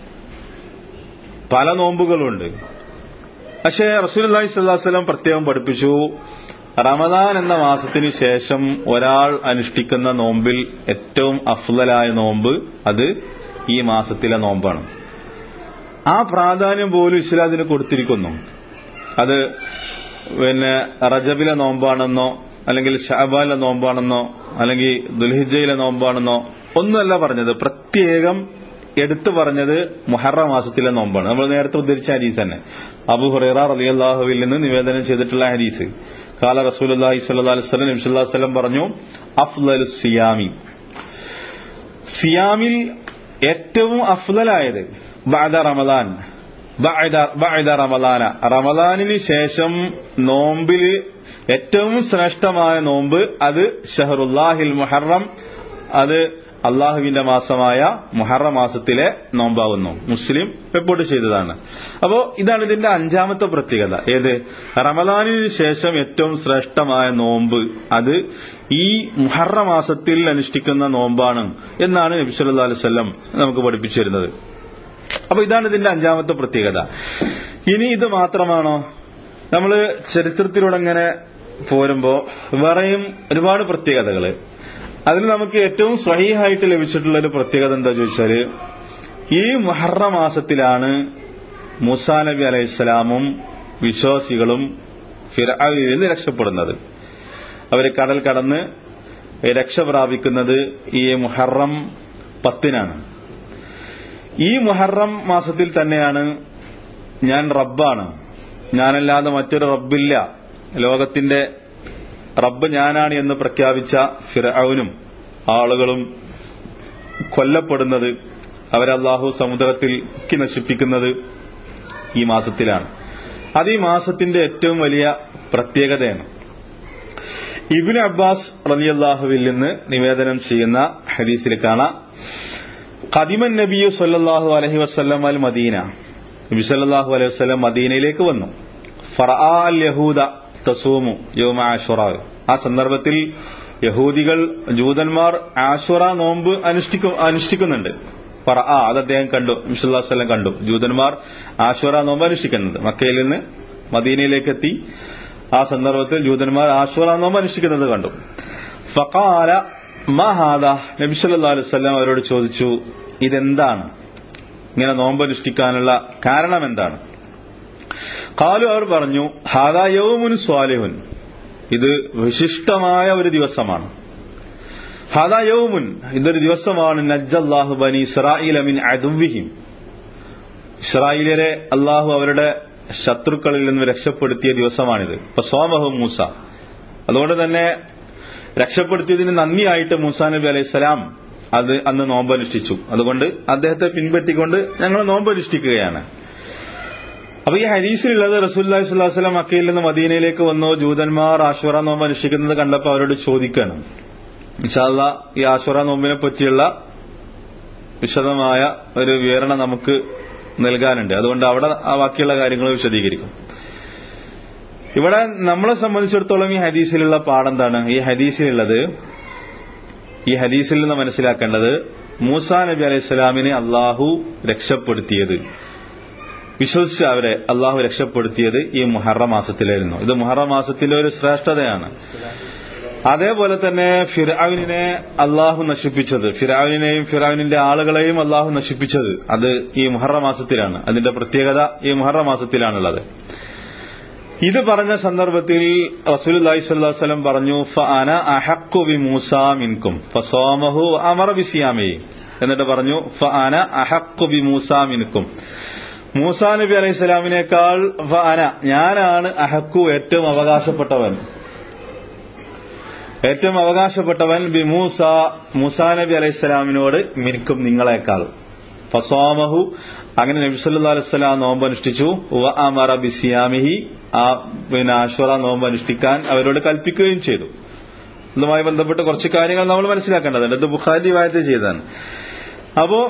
പല നോമ്പുകളുണ്ട് പക്ഷേ റസൂൽ അള്ളഹി സ്വല്ലാസ്ലം പ്രത്യേകം പഠിപ്പിച്ചു റമദാൻ എന്ന മാസത്തിന് ശേഷം ഒരാൾ അനുഷ്ഠിക്കുന്ന നോമ്പിൽ ഏറ്റവും അഫ്ലലായ നോമ്പ് അത് ഈ മാസത്തിലെ നോമ്പാണ് ആ പ്രാധാന്യം പോലും ഇസ്ലാദിന് കൊടുത്തിരിക്കുന്നു അത് പിന്നെ റജബിലെ നോമ്പാണെന്നോ അല്ലെങ്കിൽ ഷാബാലിലെ നോമ്പാണെന്നോ അല്ലെങ്കിൽ ദുൽഹിജയിലെ നോമ്പാണെന്നോ ഒന്നുമല്ല പറഞ്ഞത് പ്രത്യേകം എടുത്തു പറഞ്ഞത് മുഹറ മാസത്തിലെ നോമ്പാണ് നമ്മൾ നേരത്തെ ഉദ്ധരിച്ച ഹദീസ് തന്നെ അബു ഹുറൈറ അലി അള്ളാഹുവിൽ നിന്ന് നിവേദനം ചെയ്തിട്ടുള്ള ഹദീസ് കാല റസൂൽ അള്ളാഹി സ്വല്ലാ വസ്ലം നബ്സുല്ലാ വസ്ലം പറഞ്ഞു അഫ്ലു സിയാമി സിയാമിൽ ഏറ്റവും അഫ്ലലായത് ബാദ റമദാൻ ബഅദ റമദാന റമദാനിന് ശേഷം നോമ്പിൽ ഏറ്റവും ശ്രേഷ്ഠമായ നോമ്പ് അത് ഷഹറുല്ലാഹിൽ മുഹറം അത് അള്ളാഹുവിന്റെ മാസമായ മുഹറ മാസത്തിലെ നോമ്പാവുന്നു മുസ്ലിം റിപ്പോർട്ട് ചെയ്തതാണ് അപ്പോ ഇതാണ് ഇതിന്റെ അഞ്ചാമത്തെ പ്രത്യേകത ഏത് റമദാനിന് ശേഷം ഏറ്റവും ശ്രേഷ്ഠമായ നോമ്പ് അത് ഈ മുഹറ മാസത്തിൽ അനുഷ്ഠിക്കുന്ന നോമ്പാണ് എന്നാണ് നബി സല്ലല്ലാഹു അലൈഹി വസല്ലം നമുക്ക് പഠിപ്പിച്ചു തരുന്നത് അപ്പൊ ഇതാണ് ഇതിന്റെ അഞ്ചാമത്തെ പ്രത്യേകത ഇനി ഇത് മാത്രമാണോ നമ്മൾ ചരിത്രത്തിലൂടെ അങ്ങനെ പോരുമ്പോ വേറെയും ഒരുപാട് പ്രത്യേകതകള് അതിൽ നമുക്ക് ഏറ്റവും സ്വഹീഹായിട്ട് ലഭിച്ചിട്ടുള്ള ഒരു പ്രത്യേകത എന്താ ചോദിച്ചാല് ഈ മുഹറ മാസത്തിലാണ് മൂസാ നബി അലൈഹിസ്സലാമും വിശ്വാസികളും ഫിറാവിൽ നിന്ന് രക്ഷപ്പെടുന്നത് അവര് കടൽ കടന്ന് രക്ഷ പ്രാപിക്കുന്നത് ഈ മുഹറം പത്തിനാണ് ഈ മുഹറം മാസത്തിൽ തന്നെയാണ് ഞാൻ റബ്ബാണ് ഞാനല്ലാതെ മറ്റൊരു റബ്ബില്ല ലോകത്തിന്റെ റബ്ബ് ഞാനാണ് എന്ന് പ്രഖ്യാപിച്ച ഫിറൌനും ആളുകളും കൊല്ലപ്പെടുന്നത് അവരല്ലാഹു സമുദ്രത്തിൽ മുക്കി നശിപ്പിക്കുന്നത് ഈ മാസത്തിലാണ് അത് ഈ മാസത്തിന്റെ ഏറ്റവും വലിയ പ്രത്യേകതയാണ് ഇബിൻ അബ്ബാസ് റലിയല്ലാഹുവിൽ നിന്ന് നിവേദനം ചെയ്യുന്ന ഹദീസിൽ കാണാം ഖദിമൻ നബിയു സല്ലാഹു അലഹി വസ്ലം അൽ മദീന നബി സല്ലാഹു അലൈഹി വസ്ലം മദീനയിലേക്ക് വന്നു ഫറാ അൽ യഹൂദ തസൂമു യോമ ആഷുറ ആ സന്ദർഭത്തിൽ യഹൂദികൾ ജൂതന്മാർ ആഷുറ നോമ്പ് അനുഷ്ഠിക്കും അനുഷ്ഠിക്കുന്നുണ്ട് പറ ആ അത് അദ്ദേഹം കണ്ടു മിഷല്ലാസ്ലം കണ്ടു ജൂതന്മാർ ആഷുറ നോമ്പ് അനുഷ്ഠിക്കുന്നത് മക്കയിൽ നിന്ന് മദീനയിലേക്ക് എത്തി ആ സന്ദർഭത്തിൽ ജൂതന്മാർ ആഷുറ നോമ്പ് അനുഷ്ഠിക്കുന്നത് കണ്ടു ഫക്കാല മഹാദ നബി സല്ലാ അലുവല്ലം അവരോട് ചോദിച്ചു ഇതെന്താണ് ഇങ്ങനെ നോമ്പ് അനുഷ്ഠിക്കാനുള്ള കാരണം എന്താണ് കാലു അവർ പറഞ്ഞു ഹാദാ യൗമുൻ സ്വാലിഹുൻ ഇത് വിശിഷ്ടമായ ഒരു ദിവസമാണ് ഹാദാ യൗമുൻ ഇതൊരു ദിവസമാണ് നജ്ജല്ലാഹു ബനി ഇസ്രായേൽ മിൻ അദുവിഹിം ഇസ്രായേലിയരെ അള്ളാഹു അവരുടെ ശത്രുക്കളിൽ നിന്ന് രക്ഷപ്പെടുത്തിയ ദിവസമാണിത് ഇപ്പൊ സോമഹു മൂസ അതുകൊണ്ട് തന്നെ രക്ഷപ്പെടുത്തിയതിന് നന്ദിയായിട്ട് മൂസാ നബി അലൈഹിസ്സലാം അത് അന്ന് നോമ്പനുഷ്ഠിച്ചു അതുകൊണ്ട് അദ്ദേഹത്തെ പിൻപറ്റിക്കൊണ്ട് ഞങ്ങൾ നോമ്പനുഷ്ഠിക്കുകയാണ് അപ്പൊ ഈ ഹദീസിലുള്ളത് റസൂല്ലി സ്വല്ലാസ്ലം മക്കയിൽ നിന്ന് മദീനയിലേക്ക് വന്നു ജൂതന്മാർ ആശ്വറ നോമ്പ് അനുഷ്ഠിക്കുന്നത് കണ്ടപ്പോൾ അവരോട് ചോദിക്കണം ഇൻഷാല്ല ഈ ആശ്വറ നോമ്പിനെ പറ്റിയുള്ള വിശദമായ ഒരു വിവരണം നമുക്ക് നൽകാനുണ്ട് അതുകൊണ്ട് അവിടെ ആ ബാക്കിയുള്ള കാര്യങ്ങൾ വിശദീകരിക്കും ഇവിടെ നമ്മളെ സംബന്ധിച്ചിടത്തോളം ഈ ഹദീസിലുള്ള പാടെന്താണ് ഈ ഹദീസിലുള്ളത് ഈ ഹദീസിൽ നിന്ന് മനസ്സിലാക്കേണ്ടത് മൂസാ നബി അലൈഹി സ്വലാമിനെ അള്ളാഹു രക്ഷപ്പെടുത്തിയത് വിശ്വസിച്ച് അവരെ അള്ളാഹു രക്ഷപ്പെടുത്തിയത് ഈ മുഹറ മാസത്തിലായിരുന്നു ഇത് മുഹറ മാസത്തിലെ ഒരു ശ്രേഷ്ഠതയാണ് അതേപോലെ തന്നെ ഫിറാവിനെ അള്ളാഹു നശിപ്പിച്ചത് ഫിറാവിനെയും ഫിറാവിനിന്റെ ആളുകളെയും അള്ളാഹു നശിപ്പിച്ചത് അത് ഈ മുഹറ മാസത്തിലാണ് അതിന്റെ പ്രത്യേകത ഈ മുഹറ മാസത്തിലാണുള്ളത് ഇത് പറഞ്ഞ സന്ദർഭത്തിൽ റസൂലി സ്വല്ലം പറഞ്ഞു ഫഅന അഹക്കു ബി മൂസ മിൻകും ഫസോമഹു അമറ ബിസിയാമേ എന്നിട്ട് പറഞ്ഞു ഫഅന അഹക്കു ബി മൂസ മിൻകും മൂസാ നബി അലൈഹി സ്വലാമിനേക്കാൾ ഫഅന ഞാനാണ് അഹക്കു ഏറ്റവും അവകാശപ്പെട്ടവൻ ഏറ്റവും അവകാശപ്പെട്ടവൻ ബി മൂസ മൂസാ നബി അലൈഹി സ്വലാമിനോട് മിനിക്കും നിങ്ങളെക്കാൾ ഫസോമഹു അങ്ങനെ നബി സല്ലാ അലൈഹിസ്ലാം നോമ്പ് അനുഷ്ഠിച്ചു വ അമറ ബിസിയാമിഹി ആ പിന്നെ ആശ്വറ നോമ്പ് അനുഷ്ഠിക്കാൻ അവരോട് കൽപ്പിക്കുകയും ചെയ്തു ഇതുമായി ബന്ധപ്പെട്ട് കുറച്ച് കാര്യങ്ങൾ നമ്മൾ മനസ്സിലാക്കേണ്ടതുണ്ട് ഇത് ബുഖാരി വായത്ത് ചെയ്തതാണ് അപ്പോ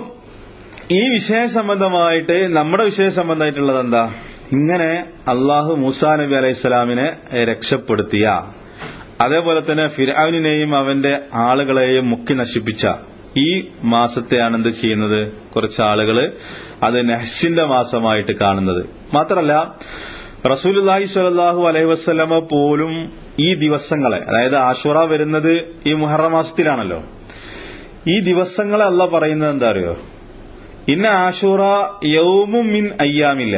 ഈ വിഷയ സംബന്ധമായിട്ട് നമ്മുടെ വിഷയ സംബന്ധമായിട്ടുള്ളത് എന്താ ഇങ്ങനെ അള്ളാഹു മൂസാ നബി അലൈഹി സ്വലാമിനെ രക്ഷപ്പെടുത്തിയ അതേപോലെ തന്നെ ഫിരാവിനെയും അവന്റെ ആളുകളെയും മുക്കി നശിപ്പിച്ച ഈ മാസത്തെയാണ് എന്ത് ചെയ്യുന്നത് കുറച്ച് ആളുകൾ അത് നെഹ്സിന്റെ മാസമായിട്ട് കാണുന്നത് മാത്രമല്ല റസൂലുല്ലാഹി സ്വലല്ലാഹു അലൈഹി വസ്ലമ പോലും ഈ ദിവസങ്ങളെ അതായത് ആഷുറ വരുന്നത് ഈ മുഹറ മാസത്തിലാണല്ലോ ഈ ദിവസങ്ങളെ അല്ല പറയുന്നത് എന്താ അറിയോ ഇന്ന ആഷുറ യൗമും മിൻ അയ്യാമില്ല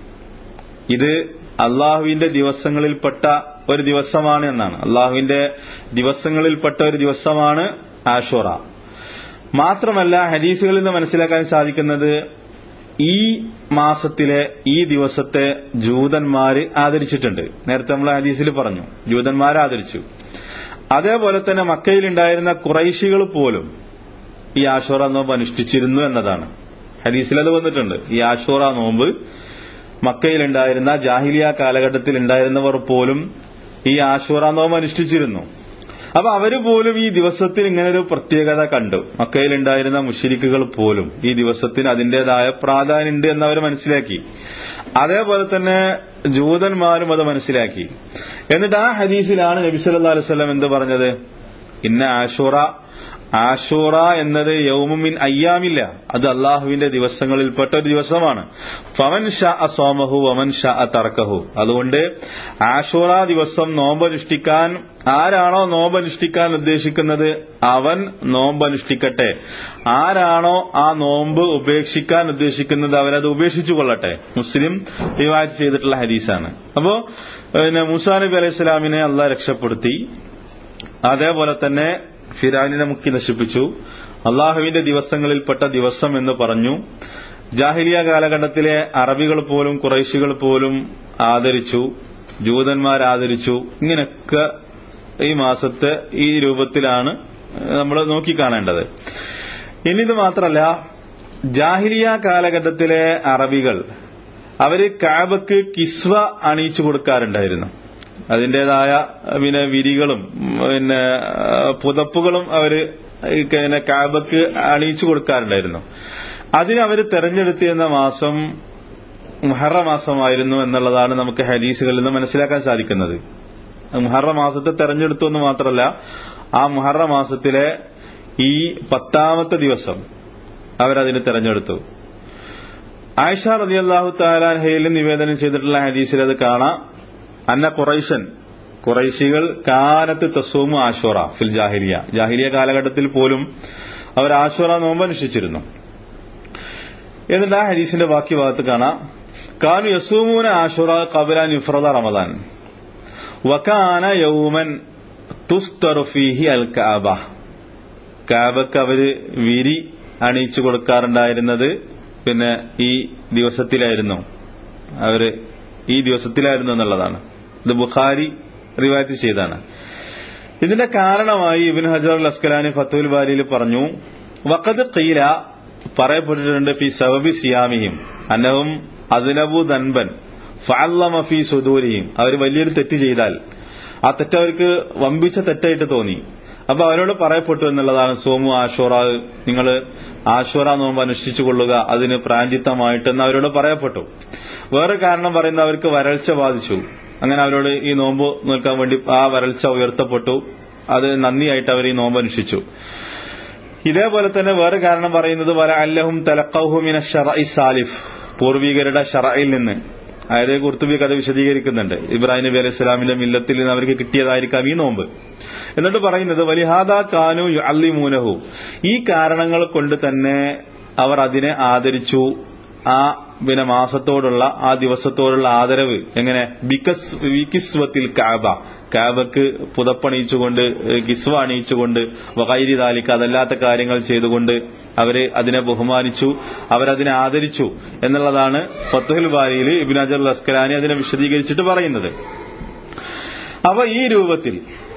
ഇത് അള്ളാഹുവിന്റെ ദിവസങ്ങളിൽപ്പെട്ട ഒരു ദിവസമാണ് എന്നാണ് അള്ളാഹുവിന്റെ ദിവസങ്ങളിൽപ്പെട്ട ഒരു ദിവസമാണ് ആഷുറ മാത്രമല്ല ഹദീസുകളിൽ നിന്ന് മനസ്സിലാക്കാൻ സാധിക്കുന്നത് ഈ മാസത്തിലെ ഈ ദിവസത്തെ ജൂതന്മാര് ആദരിച്ചിട്ടുണ്ട് നേരത്തെ നമ്മൾ ഹദീസിൽ പറഞ്ഞു ജൂതന്മാരെ ആദരിച്ചു അതേപോലെ തന്നെ മക്കയിലുണ്ടായിരുന്ന കുറൈശികൾ പോലും ഈ ആഷോറ നോമ്പ് അനുഷ്ഠിച്ചിരുന്നു എന്നതാണ് ഹദീസിൽ അത് വന്നിട്ടുണ്ട് ഈ ആഷോറ നോമ്പ് മക്കയിലുണ്ടായിരുന്ന ജാഹിലിയ കാലഘട്ടത്തിൽ ഉണ്ടായിരുന്നവർ പോലും ഈ ആഷൂറ നോമ്പ് അനുഷ്ഠിച്ചിരുന്നു അപ്പൊ അവര് പോലും ഈ ദിവസത്തിന് ഇങ്ങനെ ഒരു പ്രത്യേകത കണ്ടു മക്കയിലുണ്ടായിരുന്ന മുഷിരിക്കുകൾ പോലും ഈ ദിവസത്തിന് അതിന്റേതായ പ്രാധാന്യമുണ്ട് എന്ന് അവർ മനസ്സിലാക്കി അതേപോലെ തന്നെ ജൂതന്മാരും അത് മനസ്സിലാക്കി എന്നിട്ട് ആ ഹദീസിലാണ് നബി സല്ലല്ലാഹു അലൈഹി വസല്ലം എന്ത് പറഞ്ഞത് ഇന്ന ആഷൂറ ആഷൂറ എന്നത് യൗമുമിൻ അയ്യാമില്ല അത് അള്ളാഹുവിന്റെ ദിവസങ്ങളിൽപ്പെട്ട ഒരു ദിവസമാണ് ഫമൻ ഷാ സോമഹു വമൻ ഷാ തറക്കഹു അതുകൊണ്ട് ആഷൂറ ദിവസം നോമ്പനുഷ്ഠിക്കാൻ ആരാണോ നോമ്പനുഷ്ഠിക്കാൻ ഉദ്ദേശിക്കുന്നത് അവൻ നോമ്പനുഷ്ഠിക്കട്ടെ ആരാണോ ആ നോമ്പ് ഉപേക്ഷിക്കാൻ ഉദ്ദേശിക്കുന്നത് അവരത് ഉപേക്ഷിച്ചു കൊള്ളട്ടെ മുസ്ലിം റിവായത്ത് ചെയ്തിട്ടുള്ള ഹദീസാണ് അപ്പോ പിന്നെ മൂസാ നബി അലൈഹി സ്വലാമിനെ അള്ളാഹ് രക്ഷപ്പെടുത്തി അതേപോലെ തന്നെ ഫിരാനിനെ മുക്കി നശിപ്പിച്ചു അള്ളാഹുവിന്റെ ദിവസങ്ങളിൽപ്പെട്ട ദിവസം എന്ന് പറഞ്ഞു ജാഹിലിയ കാലഘട്ടത്തിലെ അറബികൾ പോലും കുറൈശികൾ പോലും ആദരിച്ചു ജൂതന്മാർ ആദരിച്ചു ഇങ്ങനെയൊക്കെ ഈ മാസത്തെ ഈ രൂപത്തിലാണ് നമ്മൾ നോക്കിക്കാണേണ്ടത് ഇനി ഇത് മാത്രമല്ല ജാഹിലിയ കാലഘട്ടത്തിലെ അറബികൾ അവര് കാബക്ക് കിസ്വ അണിയിച്ചു കൊടുക്കാറുണ്ടായിരുന്നു അതിന്റേതായ പിന്നെ വിരികളും പിന്നെ പുതപ്പുകളും അവര് പിന്നെ കാബക്ക് അണിയിച്ചു കൊടുക്കാറുണ്ടായിരുന്നു അതിന് അവര് തെരഞ്ഞെടുത്തിരുന്ന മാസം മുഹറ മാസമായിരുന്നു എന്നുള്ളതാണ് നമുക്ക് ഹദീസുകളിൽ നിന്ന് മനസ്സിലാക്കാൻ സാധിക്കുന്നത് മുഹറ മാസത്തെ തെരഞ്ഞെടുത്തു എന്ന് മാത്രമല്ല ആ മുഹറ മാസത്തിലെ ഈ പത്താമത്തെ ദിവസം അവരതിന് തെരഞ്ഞെടുത്തു ആയിഷ റതി അള്ളാഹു താലാൻഹയിൽ നിവേദനം ചെയ്തിട്ടുള്ള ഹദീസിൽ അത് കാണാം അന്ന കുറൈഷൻ കുറൈശികൾ കാലത്ത് തസൂമു ആഷോറ ഫിൽ ജാഹിലിയ ജാഹിലിയ കാലഘട്ടത്തിൽ പോലും അവർ ആഷോറ നോമ്പ് അനുഷ്ഠിച്ചിരുന്നു എന്നിട്ട് ആ ഹദീസിന്റെ ബാക്കി ഭാഗത്ത് കാണാം കാനു യസൂമൂന ആഷുറ കബല നിഫ്രദ റമദാൻ വക്കാന യൗമൻ തുസ്തറുഫീഹി അൽ കാബ കാബക്ക് അവര് വിരി അണിയിച്ചു കൊടുക്കാറുണ്ടായിരുന്നത് പിന്നെ ഈ ദിവസത്തിലായിരുന്നു അവര് ഈ ദിവസത്തിലായിരുന്നു എന്നുള്ളതാണ് ഇത് ബുഖാരി റിവായത്ത് ചെയ്താണ് ഇതിന്റെ കാരണമായി ഇബിൻ ഹജർ ലസ്കലാനി ഫത്തുൽ ബാലിയിൽ പറഞ്ഞു വഖദ് ഖീല പറയപ്പെട്ടിട്ടുണ്ട് ഫി സബബി സിയാമിഹിം അന്നവും അതിനബു ദൻബൻ ഫഅല്ലമഫി സുദൂരിയും അവർ വലിയൊരു തെറ്റ് ചെയ്താൽ ആ തെറ്റ് അവർക്ക് വമ്പിച്ച തെറ്റായിട്ട് തോന്നി അപ്പൊ അവരോട് പറയപ്പെട്ടു എന്നുള്ളതാണ് സോമു ആഷോറ നിങ്ങൾ ആഷോറ നോമ്പ് അനുഷ്ഠിച്ചു കൊള്ളുക അതിന് പ്രാഞ്ചിത്തമായിട്ട് എന്ന് അവരോട് പറയപ്പെട്ടു വേറെ കാരണം പറയുന്ന അവർക്ക് വരൾച്ച ബാധിച്ചു അങ്ങനെ അവരോട് ഈ നോമ്പ് നിൽക്കാൻ വേണ്ടി ആ വരൾച്ച ഉയർത്തപ്പെട്ടു അത് നന്ദിയായിട്ട് അവർ ഈ നോമ്പ് അനുഷ്ഠിച്ചു ഇതേപോലെ തന്നെ വേറെ കാരണം പറയുന്നത് വല അല്ലഹും തലക്കൗഹുമിന ഷറഇ സാലിഫ് പൂർവികരുടെ ഷറയിൽ നിന്ന് അതായത് കുർത്തുബി കഥ വിശദീകരിക്കുന്നുണ്ട് ഇബ്രാഹിം നബി അലൈഹി സ്വലാമിന്റെ മില്ലത്തിൽ നിന്ന് അവർക്ക് കിട്ടിയതായിരിക്കാം ഈ നോമ്പ് എന്നിട്ട് പറയുന്നത് വലിഹാദ കാനു അല്ലിമൂനഹു ഈ കാരണങ്ങൾ കൊണ്ട് തന്നെ അവർ അതിനെ ആദരിച്ചു ആ പിന്നെ മാസത്തോടുള്ള ആ ദിവസത്തോടുള്ള ആദരവ് എങ്ങനെ ബിക്കസ് വികിസ്വത്തിൽ കാബ കാബക്ക് പുതപ്പണിയിച്ചുകൊണ്ട് കിസ്വ അണിയിച്ചുകൊണ്ട് വകൈരി താലിക്ക് അതല്ലാത്ത കാര്യങ്ങൾ ചെയ്തുകൊണ്ട് അവര് അതിനെ ബഹുമാനിച്ചു അവരതിനെ ആദരിച്ചു എന്നുള്ളതാണ് ഫത്തുഹുൽ ബാരിയിൽ ഇബിൻ അജർ ലസ്കലാനി അതിനെ വിശദീകരിച്ചിട്ട് പറയുന്നത് അപ്പൊ ഈ രൂപത്തിൽ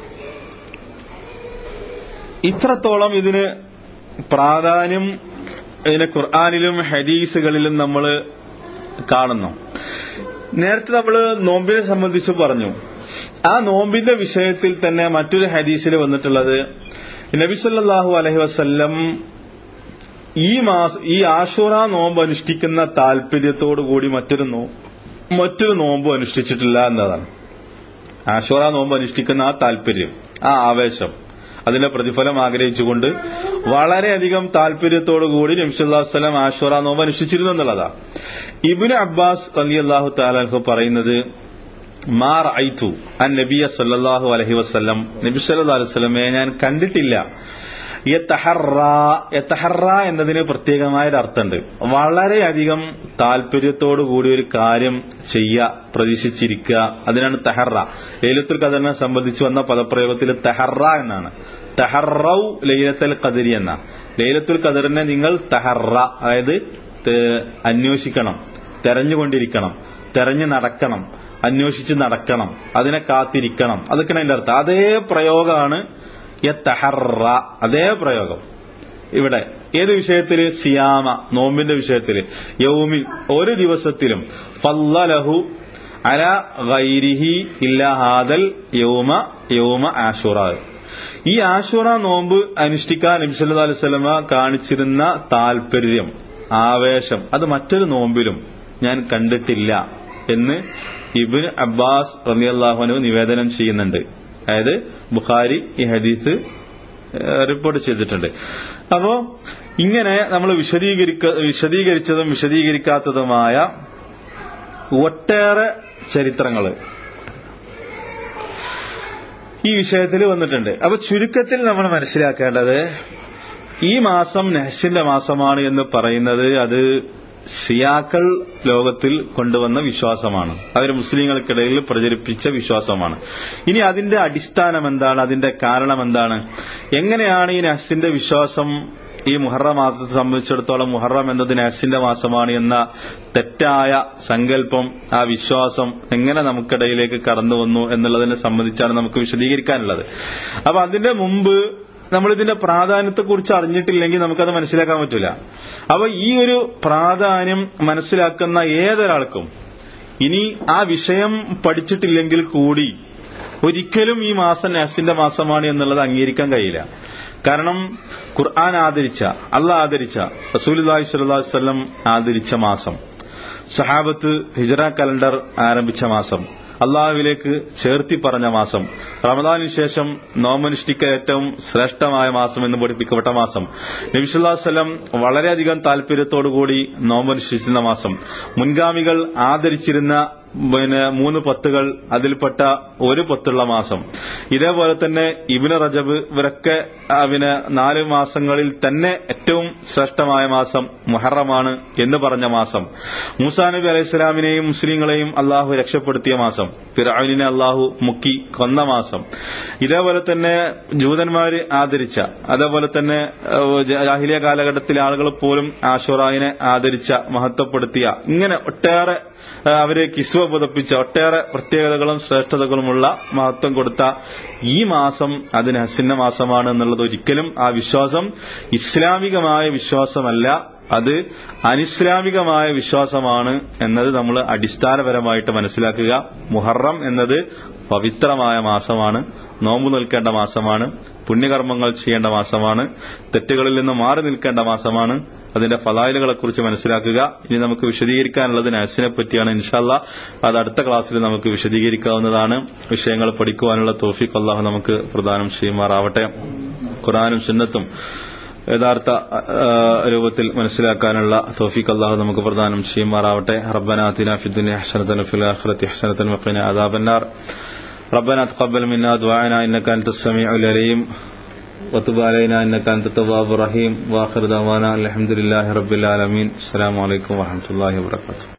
ഇത്രത്തോളം ഇതിന് പ്രാധാന്യം ഇതിനെ ഖുർആാനിലും ഹദീസുകളിലും നമ്മൾ കാണുന്നു നേരത്തെ നമ്മൾ നോമ്പിനെ സംബന്ധിച്ച് പറഞ്ഞു ആ നോമ്പിന്റെ വിഷയത്തിൽ തന്നെ മറ്റൊരു ഹദീസിൽ വന്നിട്ടുള്ളത് നബിസല്ലാഹു അലഹി വസ്ല്ലം ഈ മാസ ഈ ആഷുറ നോമ്പ് അനുഷ്ഠിക്കുന്ന താല്പര്യത്തോടു കൂടി മറ്റൊരു നോ മറ്റൊരു നോമ്പ് അനുഷ്ഠിച്ചിട്ടില്ല എന്നതാണ് ആഷുറ നോമ്പ് അനുഷ്ഠിക്കുന്ന ആ താല്പര്യം ആ ആവേശം അതിന്റെ പ്രതിഫലം ആഗ്രഹിച്ചുകൊണ്ട് വളരെയധികം താല്പര്യത്തോടുകൂടി നബ്സുല്ലാസ്ലം ആഷുറ നോമ്പ് അനുഷ്ഠിച്ചിരുന്നു എന്നുള്ളതാ ഇബിന് അബ്ബാസ് അലി അള്ളാഹു താലാഹു പറയുന്നത് മാർ ഐത്തു അൻ നബിയ സല്ലാഹു അലഹി വസ്ലം നബി സല്ലാ അലുസ്ലമെ ഞാൻ കണ്ടിട്ടില്ല യത്തഹറ എന്നതിന് പ്രത്യേകമായ ഒരു അർത്ഥമുണ്ട് വളരെയധികം താല്പര്യത്തോടു കൂടി ഒരു കാര്യം ചെയ്യുക പ്രതീക്ഷിച്ചിരിക്കുക അതിനാണ് തെഹറ ലൈലത്തുൽ ഖദറിനെ സംബന്ധിച്ച് വന്ന പദപ്രയോഗത്തിൽ തെഹറ എന്നാണ് തെഹറൌ ലൈലത്തുൽ ഖദരി എന്ന ലൈലത്തുൽ ഖദറിനെ നിങ്ങൾ തെഹറ അതായത് അന്വേഷിക്കണം തെരഞ്ഞുകൊണ്ടിരിക്കണം തെരഞ്ഞു നടക്കണം അന്വേഷിച്ച് നടക്കണം അതിനെ കാത്തിരിക്കണം അതൊക്കെയാണ് അതിന്റെ അർത്ഥം അതേ പ്രയോഗമാണ് യത്തഹറ അതേ പ്രയോഗം ഇവിടെ ഏത് വിഷയത്തില് സിയാമ നോമ്പിന്റെ വിഷയത്തില് യൗമിൽ ഒരു ദിവസത്തിലും ഫല്ലലഹു അല ഗൈരിഹി ഇല്ല ഹാദൽ യൗമ യൗമ ആഷുറ ഈ ആഷുറ നോമ്പ് അനുഷ്ഠിക്കാൻ നബിസല്ലാ അലുസലമ കാണിച്ചിരുന്ന താല്പര്യം ആവേശം അത് മറ്റൊരു നോമ്പിലും ഞാൻ കണ്ടിട്ടില്ല എന്ന് ഇബിൻ അബ്ബാസ് റലിയല്ലാഹുനു നിവേദനം ചെയ്യുന്നുണ്ട് അതായത് ബുഖാരി ഈ ഹദീസ് റിപ്പോർട്ട് ചെയ്തിട്ടുണ്ട് അപ്പോ ഇങ്ങനെ നമ്മൾ വിശദീകരിക്ക വിശദീകരിച്ചതും വിശദീകരിക്കാത്തതുമായ ഒട്ടേറെ ചരിത്രങ്ങൾ ഈ വിഷയത്തിൽ വന്നിട്ടുണ്ട് അപ്പൊ ചുരുക്കത്തിൽ നമ്മൾ മനസ്സിലാക്കേണ്ടത് ഈ മാസം നെഹ്സിന്റെ മാസമാണ് എന്ന് പറയുന്നത് അത് ഷിയാക്കൾ ലോകത്തിൽ കൊണ്ടുവന്ന വിശ്വാസമാണ് അവർ മുസ്ലിങ്ങൾക്കിടയിൽ പ്രചരിപ്പിച്ച വിശ്വാസമാണ് ഇനി അതിന്റെ അടിസ്ഥാനം എന്താണ് അതിന്റെ കാരണം എന്താണ് എങ്ങനെയാണ് ഈ നഹ്സിന്റെ വിശ്വാസം ഈ മുഹറം മാസത്തെ സംബന്ധിച്ചിടത്തോളം മുഹറം എന്നത് നഹ്സിന്റെ മാസമാണ് എന്ന തെറ്റായ സങ്കല്പം ആ വിശ്വാസം എങ്ങനെ നമുക്കിടയിലേക്ക് കടന്നു വന്നു എന്നുള്ളതിനെ സംബന്ധിച്ചാണ് നമുക്ക് വിശദീകരിക്കാനുള്ളത് അപ്പൊ അതിന്റെ മുമ്പ് നമ്മൾ ഇതിന്റെ പ്രാധാന്യത്തെക്കുറിച്ച് അറിഞ്ഞിട്ടില്ലെങ്കിൽ നമുക്കത് മനസ്സിലാക്കാൻ പറ്റില്ല അപ്പൊ ഈ ഒരു പ്രാധാന്യം മനസ്സിലാക്കുന്ന ഏതൊരാൾക്കും ഇനി ആ വിഷയം പഠിച്ചിട്ടില്ലെങ്കിൽ കൂടി ഒരിക്കലും ഈ മാസം നഹസിന്റെ മാസമാണ് എന്നുള്ളത് അംഗീകരിക്കാൻ കഴിയില്ല കാരണം ഖുർആൻ ആദരിച്ച അള്ളാഹ് ആദരിച്ച റസൂലി സ്വല്ലം ആദരിച്ച മാസം സഹാബത്ത് ഹിജറ കലണ്ടർ ആരംഭിച്ച മാസം അള്ളാഹുവിലേക്ക് ചേർത്തി പറഞ്ഞ മാസം റമദാനിന് ശേഷം നോമനുഷ്ഠിക്ക ഏറ്റവും ശ്രേഷ്ഠമായ മാസം എന്ന് പഠിപ്പിക്കപ്പെട്ട മാസം നബിസുല്ലാസ്ലം വളരെയധികം താല്പര്യത്തോടുകൂടി നോമനുഷ്ഠിച്ചിരുന്ന മാസം മുൻഗാമികൾ ആദരിച്ചിരുന്ന പിന്നെ മൂന്ന് പത്തുകൾ അതിൽപ്പെട്ട ഒരു പത്തുള്ള മാസം ഇതേപോലെ തന്നെ ഇബിന് റജബ് ഇവരൊക്കെ പിന്നെ നാല് മാസങ്ങളിൽ തന്നെ ഏറ്റവും ശ്രേഷ്ഠമായ മാസം മുഹറമാണ് എന്ന് പറഞ്ഞ മാസം മൂസാ നബി അലൈഹി സ്വലാമിനെയും മുസ്ലിങ്ങളെയും അള്ളാഹു രക്ഷപ്പെടുത്തിയ മാസം ഫിറാവിനെ അള്ളാഹു മുക്കി കൊന്ന മാസം ഇതേപോലെ തന്നെ ജൂതന്മാര് ആദരിച്ച അതേപോലെ തന്നെ ജാഹിലിയ കാലഘട്ടത്തിലെ ആളുകൾ പോലും ആഷുറായിനെ ആദരിച്ച മഹത്വപ്പെടുത്തിയ ഇങ്ങനെ ഒട്ടേറെ അവരെ കിസ്വ പുതപ്പിച്ച ഒട്ടേറെ പ്രത്യേകതകളും ശ്രേഷ്ഠതകളുമുള്ള മഹത്വം കൊടുത്ത ഈ മാസം അതിന് ഹസിന്ന മാസമാണ് എന്നുള്ളത് ഒരിക്കലും ആ വിശ്വാസം ഇസ്ലാമികമായ വിശ്വാസമല്ല അത് അനിസ്ലാമികമായ വിശ്വാസമാണ് എന്നത് നമ്മൾ അടിസ്ഥാനപരമായിട്ട് മനസ്സിലാക്കുക മുഹറം എന്നത് പവിത്രമായ മാസമാണ് നോമ്പ് നിൽക്കേണ്ട മാസമാണ് പുണ്യകർമ്മങ്ങൾ ചെയ്യേണ്ട മാസമാണ് തെറ്റുകളിൽ നിന്ന് മാറി നിൽക്കേണ്ട മാസമാണ് അതിന്റെ ഫലായിലുകളെ കുറിച്ച് മനസ്സിലാക്കുക ഇനി നമുക്ക് വിശദീകരിക്കാനുള്ളത് നഴ്സിനെ പറ്റിയാണ് ഇൻഷാല്ല അത് അടുത്ത ക്ലാസ്സിൽ നമുക്ക് വിശദീകരിക്കാവുന്നതാണ് വിഷയങ്ങൾ പഠിക്കുവാനുള്ള തോഫിക്ക് അള്ളാഹു നമുക്ക് പ്രദാനം ചെയ്യുമാറാവട്ടെ ഖുറാനും സുന്നത്തും യഥാർത്ഥ രൂപത്തിൽ മനസ്സിലാക്കാനുള്ള തോഫിക്ക് അള്ളാഹു നമുക്ക് പ്രദാനം ചെയ്യുമാറാവട്ടെ റബ്ബന അതിന ഫിദ്ദുനിയ ഹസനത്തൻ ഫിൽ ആഖിറതി ഹസനത്തൻ വഖിന അദാബന്നാർ ربنا تقبل منا دعاءنا انك انت السميع العليم وتب علينا انك انت التواب الرحيم واخر دعوانا الحمد لله رب العالمين السلام عليكم ورحمه الله وبركاته